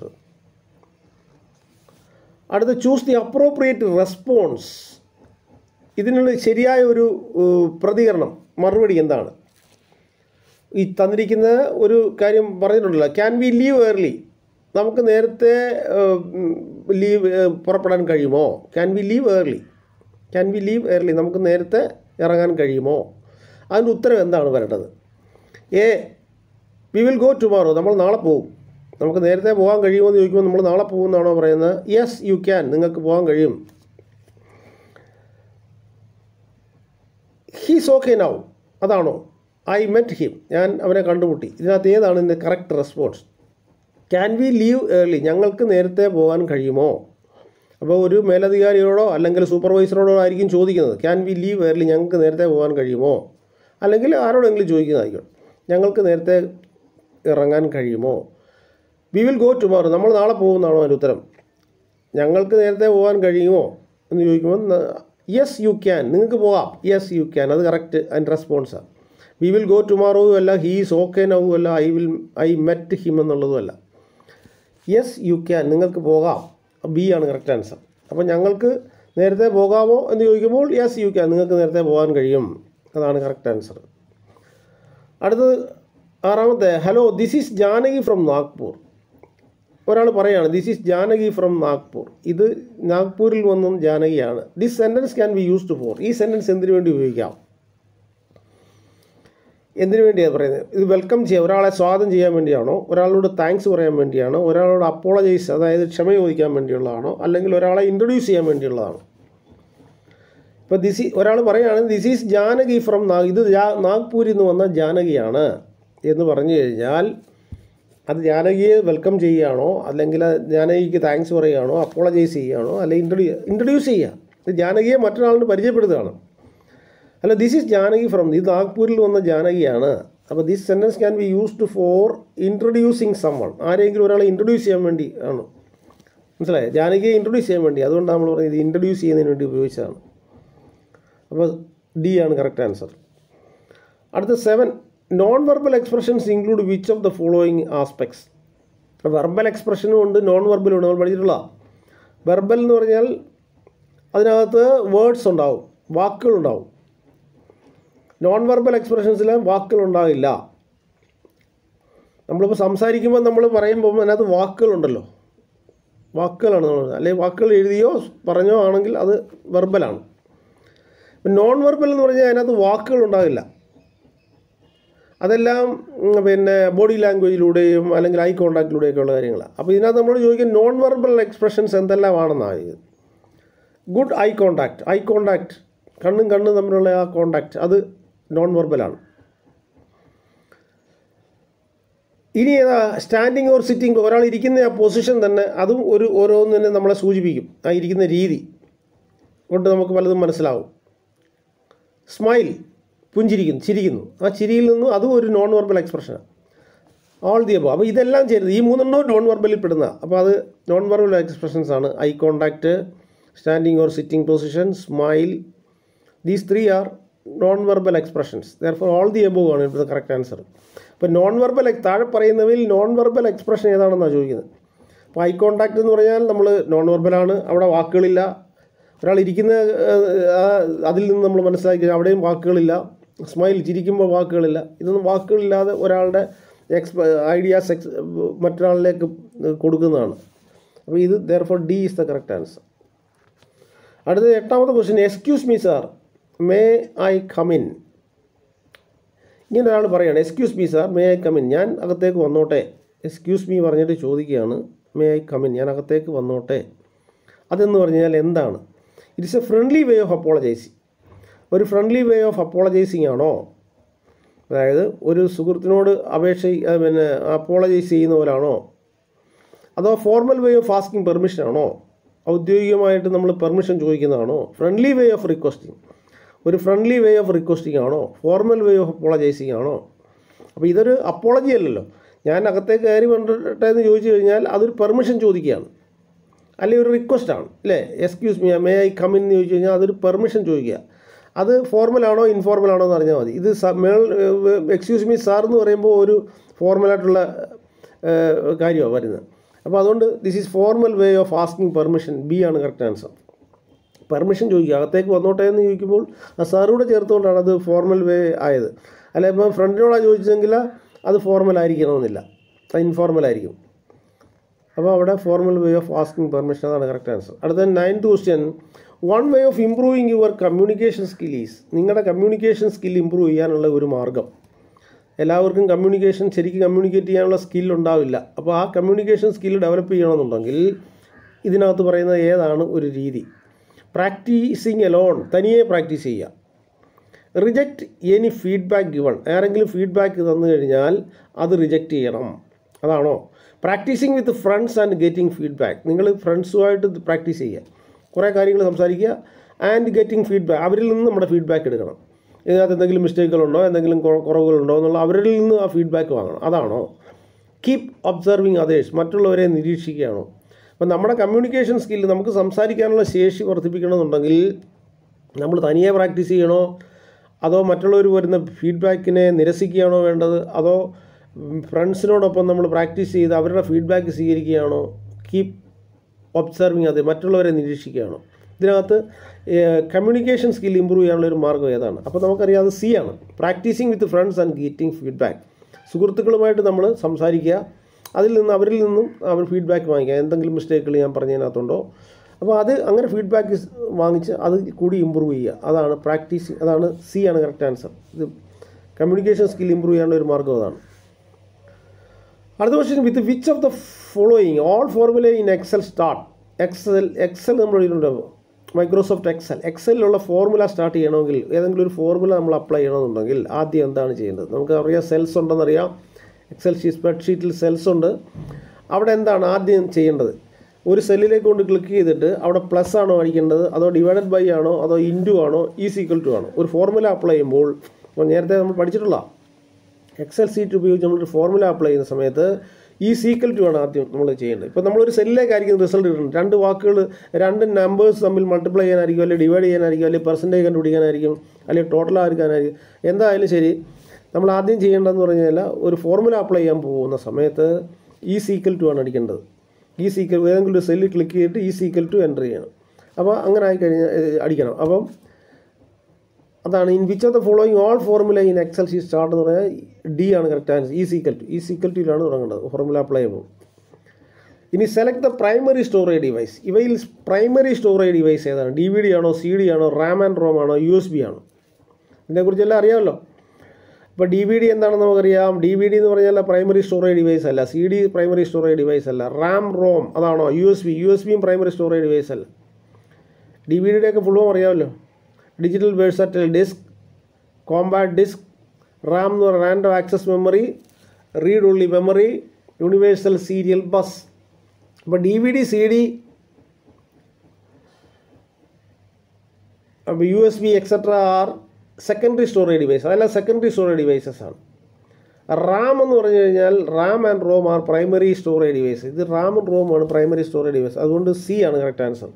അടുത്ത് ചൂസ് ദി അപ്രോപ്രിയേറ്റ് റെസ്പോൺസ് ഇതിനുള്ള ശരിയായ ഒരു ഏഹ്, പ്രതികരണം മറുപടി എന്താണ് ഈ തന്നിരിക്കുന്ന ഒരു കാര്യം പറഞ്ഞിട്ടുണ്ടല്ലോ ക്യാൻ വി ലീവ് ഏർലി നമുക്ക് നേരത്തെ ലീവ് പുറപ്പെടാൻ കഴിയുമോ can we leave early can we leave early നമുക്ക് നേരത്തെ ഇറങ്ങാൻ കഴിയുമോ അതിൻ്റെ ഉത്തരം എന്താണ് വരേണ്ടത് A we will go tomorrow നമ്മൾ നാളെ പോകും നമുക്ക് നേരത്തെ പോകാൻ കഴിയുമോ എന്ന് ചോദിക്കുമ്പോൾ നമ്മൾ നാളെ പോകുമെന്നാണോ പറയുന്നത് യെസ് യു ക്യാൻ നിങ്ങൾക്ക് പോകാൻ കഴിയും ഹീസ് ഓക്കെ നൗ അതാണോ ഐ മെറ്റ് ഹിം ഞാൻ അവനെ കണ്ടുമുട്ടി ഇതിനകത്ത് ഏതാണ് ഇതിൻ്റെ correct response can we leave early ഞങ്ങൾക്ക് നേരത്തെ പോകാൻ കഴിയുമോ അപ്പോൾ ഒരു മേലധികാരിയോടോ അല്ലെങ്കിൽ സൂപ്പർവൈസറോടോ ആയിരിക്കും ചോദിക്കുന്നത് ക്യാൻ വി ലീവ് ഏർലി ഞങ്ങൾക്ക് നേരത്തെ പോകാൻ കഴിയുമോ അല്ലെങ്കിൽ ആരോടെങ്കിലും ചോദിക്കുന്നതായിരിക്കും ഞങ്ങൾക്ക് നേരത്തെ ഇറങ്ങാൻ കഴിയുമോ വി വിൽ ഗോ ടുമോറോ നമ്മൾ നാളെ പോകുന്നതാണോ അതിൻ്റെ ഉത്തരം ഞങ്ങൾക്ക് നേരത്തെ പോകാൻ കഴിയുമോ എന്ന് ചോദിക്കുമ്പോൾ യെസ് യു ക്യാൻ നിങ്ങൾക്ക് പോകാം യെസ് യു ക്യാൻ അത് കറക്റ്റ് അതിൻ്റെ റെസ്പോൺസാണ് വി വിൽ ഗോ ടുമോറോവും അല്ല ഹീസ് ഓക്കെ നവും അല്ല I will I met him എന്നുള്ളതും അല്ല യെസ് യു ക്യാൻ നിങ്ങൾക്ക് പോകാം ബി ആണ് കറക്റ്റ് ആൻസർ അപ്പോൾ ഞങ്ങൾക്ക് നേരത്തെ പോകാമോ എന്ന് ചോദിക്കുമ്പോൾ യെസ് യു ക്യാൻ നിങ്ങൾക്ക് നേരത്തെ പോകാൻ കഴിയും അതാണ് കറക്റ്റ് ആൻസർ അടുത്തത് ആറാമത്തെ hello this is Janaki from Nagpur ഒരാൾ പറയാണ് this is Janaki from Nagpur ഇത് നാഗ്പൂരിൽ വന്നും ജാനകിയാണ് this sentence can be used for ഈ സെൻറ്റൻസ് എന്തിനു വേണ്ടി ഉപയോഗിക്കാം എന്തിനു വേണ്ടിയാണ് പറയുന്നത് ഇത് വെൽക്കം ചെയ്യാൻ ഒരാളെ സ്വാഗതം ചെയ്യാൻ വേണ്ടിയാണോ ഒരാളോട് താങ്ക്സ് പറയാൻ വേണ്ടിയാണോ ഒരാളോട് അപ്പോളജൈസ് അതായത് ക്ഷമ ചോദിക്കാൻ വേണ്ടിയുള്ളതാണോ അല്ലെങ്കിൽ ഒരാളെ ഇൻട്രൊഡ്യൂസ് ചെയ്യാൻ വേണ്ടിയുള്ളതാണോ ഇപ്പോൾ ദിസ് ഒരാൾ പറയുകയാണ് ദിസ് ഈസ് ജാനകി ഫ്രം നാഗ് ഇത് ജാ- നാഗ്പൂരിൽ നിന്ന് വന്ന ജാനകിയാണ് എന്ന് പറഞ്ഞു കഴിഞ്ഞാൽ അത് ജാനകിയെ വെൽക്കം ചെയ്യുകയാണോ അല്ലെങ്കിൽ ജാനകിക്ക് താങ്ക്സ് പറയുകയാണോ അപ്പോളജൈസ് ചെയ്യുകയാണോ അല്ലെങ്കിൽ ഇൻട്രൊഡ്യൂ ഇൻട്രൊഡ്യൂസ് ചെയ്യുക ഇത് ജാനകിയെ മറ്റൊരാളിന് പരിചയപ്പെടുത്തുകയാണ് അല്ല ദിസ് ഈസ് ജാനകി ഫ്രം ഇത് നാഗ്പൂരിൽ വന്ന ജാനകിയാണ് അപ്പോൾ this sentence can be used for introducing someone ആരെങ്കിലും ഒരാളെ ഇൻട്രൊഡ്യൂസ് ചെയ്യാൻ വേണ്ടി ആണ് മനസ്സിലായോ ജാനകിയെ ഇൻട്രൊഡ്യൂസ് ചെയ്യാൻ വേണ്ടി അതുകൊണ്ടാണ് നമ്മൾ പറഞ്ഞത് ഇൻട്രൊഡ്യൂസ് ചെയ്യുന്നതിന് വേണ്ടി ഉപയോഗിച്ചതാണ് അപ്പോൾ ഡി ആണ് കറക്റ്റ് ആൻസർ അടുത്ത seven non verbal expressions include which of the following aspects verbal എക്സ്പ്രഷനും ഉണ്ട് നോൺ വെർബലും ഉണ്ട് നമ്മൾ പഠിച്ചിട്ടുള്ള വെർബൽ എന്ന് പറഞ്ഞാൽ അതിനകത്ത് വേർഡ്സ് ഉണ്ടാവും വാക്കുകളുണ്ടാവും നോൺ വെർബൽ എക്സ്പ്രഷൻസിൽ വാക്കുകളുണ്ടാവില്ല നമ്മളിപ്പോൾ സംസാരിക്കുമ്പോൾ നമ്മൾ പറയുമ്പോൾ അതിനകത്ത് വാക്കുകളുണ്ടല്ലോ വാക്കുകളാണ് നമ്മൾ അല്ലെങ്കിൽ വാക്കുകൾ എഴുതിയോ പറഞ്ഞോ ആണെങ്കിൽ അത് വെർബലാണ് നോൺ വെർബൽ എന്ന് പറഞ്ഞാൽ അതിനകത്ത് വാക്കുകൾ ഉണ്ടാകില്ല അതെല്ലാം ഉം, പിന്നെ ബോഡി ലാംഗ്വേജിലൂടെയും അല്ലെങ്കിൽ ഐ കോണ്ടാക്റ്റിലൂടെയൊക്കെ ഉള്ള കാര്യങ്ങളാണ് അപ്പോൾ ഇതിനകത്ത് നമ്മൾ ചോദിക്കും നോൺ വെർബൽ എക്സ്പ്രഷൻസ് എന്തെല്ലാമാണെന്നാണ് ഇത് good eye contact eye contact കണ്ണും കണ്ണും തമ്മിലുള്ള ആ കോണ്ടാക്റ്റ് അത് നോൺ വെർബലാണ് ഇനി ഏതാ സ്റ്റാൻഡിങ് ഓർ സിറ്റിംഗ് ഒരാൾ ഇരിക്കുന്ന ആ പൊസിഷൻ തന്നെ അതും ഒരു ഓരോന്നിനെ നമ്മളെ സൂചിപ്പിക്കും ആ ഇരിക്കുന്ന രീതി കൊണ്ട് നമുക്ക് പലതും മനസ്സിലാവും സ്മൈൽ പുഞ്ചിരിക്കുന്നു ചിരിക്കുന്നു ആ ചിരിയിൽ നിന്നും അതും ഒരു നോൺ വെർബൽ എക്സ്പ്രഷനാണ് ഓൾ ദി അബോ അപ്പോൾ ഇതെല്ലാം ചേരുന്നത് ഈ മൂന്നെണ്ണവും നോൺ വെർബലിൽ പെടുന്ന അപ്പോൾ അത് നോൺ വെർബൽ എക്സ്പ്രഷൻസ് ആണ് eye contact standing or sitting position smile these three are non verbal expressions therefore all the above ആണ് ഇവിടുത്തെ കറക്റ്റ് ആൻസർ ഇപ്പോൾ നോൺ വെർബൽ താഴെ പറയുന്നവയിൽ നോൺ വെർബൽ എക്സ്പ്രഷൻ ഏതാണെന്നാണ് ചോദിക്കുന്നത് അപ്പോൾ ഐ കോണ്ടാക്ട് എന്ന് പറഞ്ഞാൽ നമ്മൾ നോൺ വെർബലാണ് അവിടെ വാക്കുകളില്ല ഒരാൾ ഇരിക്കുന്ന ഏഹ്, ആ, അതിൽ നിന്ന് നമ്മൾ മനസ്സിലാക്കി അവിടെയും വാക്കുകളില്ല സ്മൈൽ ചിരിക്കുമ്പോൾ വാക്കുകളില്ല ഇതൊന്നും വാക്കുകളില്ലാതെ ഒരാളുടെ എക്സ് ഐഡിയാസ് എക്സ് മറ്റൊരാളിലേക്ക് കൊടുക്കുന്നതാണ് അപ്പോൾ ഇത് therefore D is the correct answer അടുത്ത എട്ടാമത്തെ question excuse me sir may I come in ഇങ്ങനെ ഒരാൾ പറയുകയാണ് excuse me sir may I come in ഞാൻ അകത്തേക്ക് വന്നോട്ടെ എക്സ്ക്യൂസ് മീ പറഞ്ഞിട്ട് ചോദിക്കുകയാണ് മേ ഐ കമിൻ ഞാൻ അകത്തേക്ക് വന്നോട്ടെ അതെന്ന് പറഞ്ഞാൽ എന്താണ് it's a friendly way of apologising ഒരു ഫ്രണ്ട്ലി വേ ഓഫ് അപ്പോളജൈസിങ് ആണോ അതായത് ഒരു സുഹൃത്തിനോട് അപേക്ഷ ആ, പിന്നെ അപ്പോളജൈസ് ചെയ്യുന്ന പോലാണോ അതോ formal way of asking permission ആണോ ഔദ്യോഗികമായിട്ട് നമ്മൾ പെർമിഷൻ ചോദിക്കുന്നതാണോ ഫ്രണ്ട്ലി വേ ഓഫ് റിക്വസ്റ്റിംഗ് ഒരു ഫ്രണ്ട്ലി വേ ഓഫ് റിക്വസ്റ്റിംഗ് ആണോ ഫോർമൽ വേ ഓഫ് അപ്പോളജൈസിങ് ആണോ അപ്പോൾ ഇതൊരു അപ്പോളജി അല്ലല്ലോ ഞാൻ അകത്തേക്ക് കയറി വന്നിട്ടെ എന്ന് ചോദിച്ചു കഴിഞ്ഞാൽ അതൊരു പെർമിഷൻ ചോദിക്കുകയാണ് അല്ലെങ്കിൽ ഒരു റിക്വസ്റ്റാണ് അല്ലേ excuse me may I come in എന്ന് ചോദിച്ചു കഴിഞ്ഞാൽ അതൊരു പെർമിഷൻ ചോദിക്കുക അത് ഫോർമലാണോ ഇൻഫോർമൽ ആണോ എന്ന് അറിഞ്ഞാൽ മതി ഇത് സ- മേൾ എക്സ്ക്യൂസ് മീ സാർ എന്ന് പറയുമ്പോൾ ഒരു ഫോർമലായിട്ടുള്ള കാര്യമാണ് വരുന്നത് അപ്പോൾ അതുകൊണ്ട് this is formal way of asking permission B ആണ് കറക്റ്റ് ആൻസർ പെർമിഷൻ ചോദിക്കുക അകത്തേക്ക് വന്നോട്ടെ എന്ന് ചോദിക്കുമ്പോൾ ആ സാറൂടെ ചേർത്തുകൊണ്ടാണ് അത് ഫോർമൽ വേ ആയത് അല്ല ഇപ്പം ഫ്രണ്ടിനോടാണ് ചോദിച്ചതെങ്കിൽ അത് ഫോർമൽ ആയിരിക്കണമെന്നില്ല അത് ഇൻഫോർമൽ ആയിരിക്കും അപ്പോൾ അവിടെ formal way of asking permission അതാണ് കറക്റ്റ് ആൻസർ അടുത്ത ninth question one way of improving your communication skill is നിങ്ങളുടെ കമ്മ്യൂണിക്കേഷൻ സ്കിൽ ഇമ്പ്രൂവ് ചെയ്യാനുള്ള ഒരു മാർഗം എല്ലാവർക്കും കമ്മ്യൂണിക്കേഷൻ ശരിക്കും കമ്മ്യൂണിക്കേറ്റ് ചെയ്യാനുള്ള സ്കിൽ ഉണ്ടാവില്ല അപ്പോൾ ആ കമ്മ്യൂണിക്കേഷൻ സ്കിൽ ഡെവലപ്പ് ചെയ്യണമെന്നുണ്ടെങ്കിൽ ഇതിനകത്ത് പറയുന്നത് ഏതാണ് ഒരു രീതി പ്രാക്ടീസിങ് എലോൺ തനിയെ പ്രാക്ടീസ് ചെയ്യുക റിജക്റ്റ് എനി ഫീഡ്ബാക്ക് ഗിവൺ ആരെങ്കിലും ഫീഡ്ബാക്ക് തന്നു കഴിഞ്ഞാൽ അത് റിജക്റ്റ് ചെയ്യണം അതാണോ practising with friends and getting feedback നിങ്ങൾ ഫ്രണ്ട്സുമായിട്ട് പ്രാക്ടീസ് ചെയ്യുക കുറേ കാര്യങ്ങൾ സംസാരിക്കുക ആൻഡ് ഗെറ്റിംഗ് ഫീഡ്ബാക്ക് അവരിൽ നിന്ന് നമ്മുടെ ഫീഡ്ബാക്ക് എടുക്കണം ഇതിനകത്ത് എന്തെങ്കിലും മിസ്റ്റേക്കുകളുണ്ടോ എന്തെങ്കിലും കുറ- കുറവുകളുണ്ടോ എന്നുള്ള അവരിൽ നിന്ന് ആ ഫീഡ്ബാക്ക് വാങ്ങണം അതാണോ കീപ് ഒബ്സർവിങ് അതേഴ്സ് മറ്റുള്ളവരെ നിരീക്ഷിക്കുകയാണോ അപ്പം നമ്മുടെ കമ്മ്യൂണിക്കേഷൻ സ്കില്ല് നമുക്ക് സംസാരിക്കാനുള്ള ശേഷി വർദ്ധിപ്പിക്കണമെന്നുണ്ടെങ്കിൽ നമ്മൾ തനിയെ പ്രാക്ടീസ് ചെയ്യണോ അതോ മറ്റുള്ളവർ വരുന്ന ഫീഡ്ബാക്കിനെ നിരസിക്കുകയാണോ വേണ്ടത് അതോ ഉം, ഫ്രണ്ട്സിനോടൊപ്പം നമ്മൾ പ്രാക്ടീസ് ചെയ്ത് അവരുടെ ഫീഡ്ബാക്ക് സ്വീകരിക്കുകയാണോ കീപ് ഒബ്സർവിങ് അത് മറ്റുള്ളവരെ നിരീക്ഷിക്കുകയാണോ ഇതിനകത്ത് കമ്മ്യൂണിക്കേഷൻ സ്കിൽ ഇമ്പ്രൂവ് ചെയ്യാനുള്ള ഒരു മാർഗ്ഗം ഏതാണ് അപ്പോൾ നമുക്കറിയാം അത് സി ആണ് practising with friends and getting feedback സുഹൃത്തുക്കളുമായിട്ട് നമ്മൾ സംസാരിക്കുക അതിൽ നിന്ന് അവരിൽ നിന്നും അവർ ഫീഡ്ബാക്ക് വാങ്ങിക്കുക എന്തെങ്കിലും മിസ്റ്റേക്കുകൾ ഞാൻ പറഞ്ഞതിനകത്തുണ്ടോ അപ്പോൾ അത് അങ്ങനെ ഫീഡ്ബാക്ക് വാങ്ങിച്ച് അത് കൂടി ഇമ്പ്രൂവ് ചെയ്യുക അതാണ് പ്രാക്ടീസ് അതാണ് സി ആണ് കറക്റ്റ് ആൻസർ ഇത് കമ്മ്യൂണിക്കേഷൻ സ്കിൽ ഇമ്പ്രൂവ് ചെയ്യാനുള്ള ഒരു മാർഗ്ഗം അതാണ് അടുത്ത question with which of the following all formula in Excel start Excel Excel നമ്മൾ എഴുതിയിട്ടുണ്ടാവും മൈക്രോസോഫ്റ്റ് എക്സൽ എക്സലിലുള്ള ഫോർമുല സ്റ്റാർട്ട് ചെയ്യണമെങ്കിൽ ഏതെങ്കിലും ഒരു ഫോർമുല നമ്മൾ അപ്ലൈ ചെയ്യണമെന്നുണ്ടെങ്കിൽ ആദ്യം എന്താണ് ചെയ്യേണ്ടത് നമുക്ക് അറിയാം സെൽസ് ഉണ്ടെന്നറിയാം എക്സൽ ഷീറ്റ് സ്പ്രെഡ്ഷീറ്റിൽ സെൽസ് ഉണ്ട് അവിടെ എന്താണ് ആദ്യം ചെയ്യേണ്ടത് ഒരു സെല്ലിലേക്ക് കൊണ്ട് ക്ലിക്ക് ചെയ്തിട്ട് അവിടെ പ്ലസ് ആണോ അടിക്കേണ്ടത് അതോ ഡിവൈഡഡ് ബൈ ആണോ അതോ ഇൻറ്റു ആണോ ഈ സീക്വൽ ടു ആണോ ഒരു ഫോർമുല അപ്ലൈ ചെയ്യുമ്പോൾ ഇപ്പോൾ നേരത്തെ നമ്മൾ പഠിച്ചിട്ടുള്ള എക്സൽ സീറ്റ് ഉപയോഗിച്ച് നമ്മളൊരു ഫോർമുല അപ്ലൈ ചെയ്യുന്ന സമയത്ത് ഈ സീക്വൽ ടു ആണ് ആദ്യം നമ്മൾ ചെയ്യേണ്ടത് ഇപ്പോൾ നമ്മളൊരു സെല്ലിലേക്കായിരിക്കും റിസൾട്ട് കിട്ടുന്നത് രണ്ട് വാക്കുകൾ രണ്ട് നമ്പേഴ്സ് തമ്മിൽ മൾട്ടിപ്ലൈ ചെയ്യാനായിരിക്കും അല്ലെങ്കിൽ ഡിവൈഡ് ചെയ്യാനായിരിക്കും അല്ലെങ്കിൽ പെർസെൻറ്റേജ് കണ്ടുപിടിക്കാനായിരിക്കും അല്ലെങ്കിൽ ടോട്ടൽ ആയിരിക്കാനായിരിക്കും എന്തായാലും ശരി നമ്മൾ ആദ്യം ചെയ്യേണ്ടതെന്ന് പറഞ്ഞു കഴിഞ്ഞാൽ ഒരു ഫോർമുല അപ്ലൈ ചെയ്യാൻ പോകുന്ന സമയത്ത് ഈ സീക്വൽ ടു ആണ് അടിക്കേണ്ടത് ഈ സീക്വൽ ഏതെങ്കിലും ഒരു സെല്ലിൽ ക്ലിക്ക് ചെയ്തിട്ട് ഈ സീക്വൽ ടു എൻ്റർ ചെയ്യണം അപ്പോൾ അങ്ങനെ ആയിക്കഴിഞ്ഞാൽ ഏഹ്, അടിക്കണം അപ്പം അതാണ് in which of the following all formula in Excel sheet start എന്ന് പറഞ്ഞാൽ ഡി ആണ് കറക്റ്റ് ആൻസർ ഈ സീക്വൽ ടു ഈ സീക്വൽ ടുയിലാണ് തുടങ്ങേണ്ടത് ഫോർമുല അപ്ലൈ ചെയ്യുമ്പോൾ ഇനി select the primary storage device ഇവയിൽ പ്രൈമറി സ്റ്റോറേജ് ഡിവൈസ് ഏതാണ് ഡി വി ഡി ആണോ സി ഡി ആണോ റാം ആൻഡ് റോം ആണോ യു എസ് ബി ആണോ ഇതിനെക്കുറിച്ചെല്ലാം അറിയാമല്ലോ ഇപ്പോൾ ഡി വി ഡി എന്താണെന്ന് നമുക്കറിയാം ഡി വി ഡി എന്ന് പറഞ്ഞാൽ പ്രൈമറി സ്റ്റോറേജ് ഡിവൈസ് അല്ല C D primary storage device അല്ല റാം റോം അതാണോ U S B U S ബിയും പ്രൈമറി സ്റ്റോറേജ് ഡിവൈസ് അല്ല ഡി വി ഡിയുടെ ഒക്കെ ഫുള്ളും അറിയാമല്ലോ digital versatile disc compact disc RAM എന്ന് പറയുന്ന random access memory read only memory universal serial bus അപ്പോൾ D V D C D അപ്പോൾ U S B etcetera are secondary storage device അതെല്ലാം സെക്കൻഡറി സ്റ്റോറേജ് ഡിവൈസസ് ആണ് റാം എന്ന് പറഞ്ഞു കഴിഞ്ഞാൽ RAM and ROM are primary storage device ഇത് റാമും റോമാണ് പ്രൈമറി സ്റ്റോറേജ് ഡിവൈസ് അതുകൊണ്ട് സി ആണ് correct answer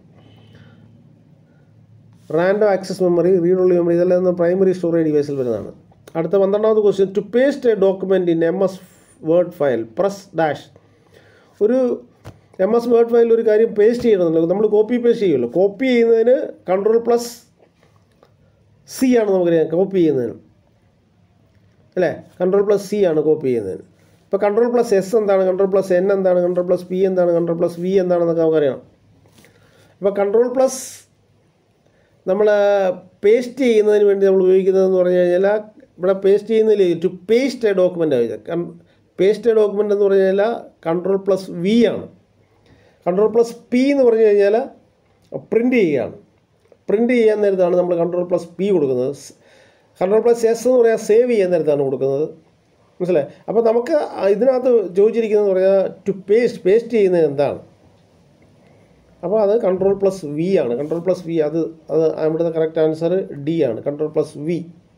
random access memory read only memory ഇതെല്ലാം പ്രൈമറി സ്റ്റോറേജ് ഡിവൈസിൽ വരുന്നതാണ് അടുത്ത പന്ത്രണ്ടാമത് question to paste a document in M S Word file press dash ഒരു എം എസ് വേർഡ് ഫയലിൽ ഒരു കാര്യം പേസ്റ്റ് ചെയ്യണമെന്നല്ലോ നമ്മൾ കോപ്പി പേസ്റ്റ് ചെയ്യുമല്ലോ കോപ്പി ചെയ്യുന്നതിന് കൺട്രോൾ പ്ലസ് സി ആണ് നമുക്കറിയാം കോപ്പി ചെയ്യുന്നതിന് അല്ലേ കൺട്രോൾ പ്ലസ് സി ആണ് കോപ്പി ചെയ്യുന്നതിന് ഇപ്പോൾ കൺട്രോൾ പ്ലസ് എസ് എന്താണ് കൺട്രോൾ പ്ലസ് എൻ എന്താണ് കൺട്രോൾ പ്ലസ് പി എന്താണ് കൺട്രോൾ പ്ലസ് വി എന്താണെന്നൊക്കെ നമുക്കറിയണം ഇപ്പോൾ കൺട്രോൾ പ്ലസ് നമ്മൾ പേസ്റ്റ് ചെയ്യുന്നതിന് വേണ്ടി നമ്മൾ ഉപയോഗിക്കുന്നതെന്ന് പറഞ്ഞു കഴിഞ്ഞാൽ ഇവിടെ പേസ്റ്റ് ചെയ്യുന്നതിൽ to paste a document paste a document എന്ന് പറഞ്ഞു കഴിഞ്ഞാൽ കൺട്രോൾ പ്ലസ് വി ആണ് കൺട്രോൾ പ്ലസ് പി എന്ന് പറഞ്ഞു കഴിഞ്ഞാൽ പ്രിൻ്റ് ചെയ്യുകയാണ് പ്രിൻറ്റ് ചെയ്യാൻ നേരത്താണ് നമ്മൾ കൺട്രോൾ പ്ലസ് പി കൊടുക്കുന്നത് കൺട്രോൾ പ്ലസ് എസ് എന്ന് പറയാൻ സേവ് ചെയ്യാൻ നേരത്താണ് കൊടുക്കുന്നത് മനസ്സിലായി അപ്പോൾ നമുക്ക് ഇതിനകത്ത് ചോദിച്ചിരിക്കുന്നത് പറഞ്ഞാൽ ടു പേസ്റ്റ് പേസ്റ്റ് ചെയ്യുന്നത് എന്താണ് അപ്പോൾ അത് കൺട്രോൾ പ്ലസ് വി ആണ് കൺട്രോൾ പ്ലസ് വി അത് അത് ഇവിടുത്തെ കറക്റ്റ് ആൻസർ ഡി ആണ് കൺട്രോൾ പ്ലസ് വി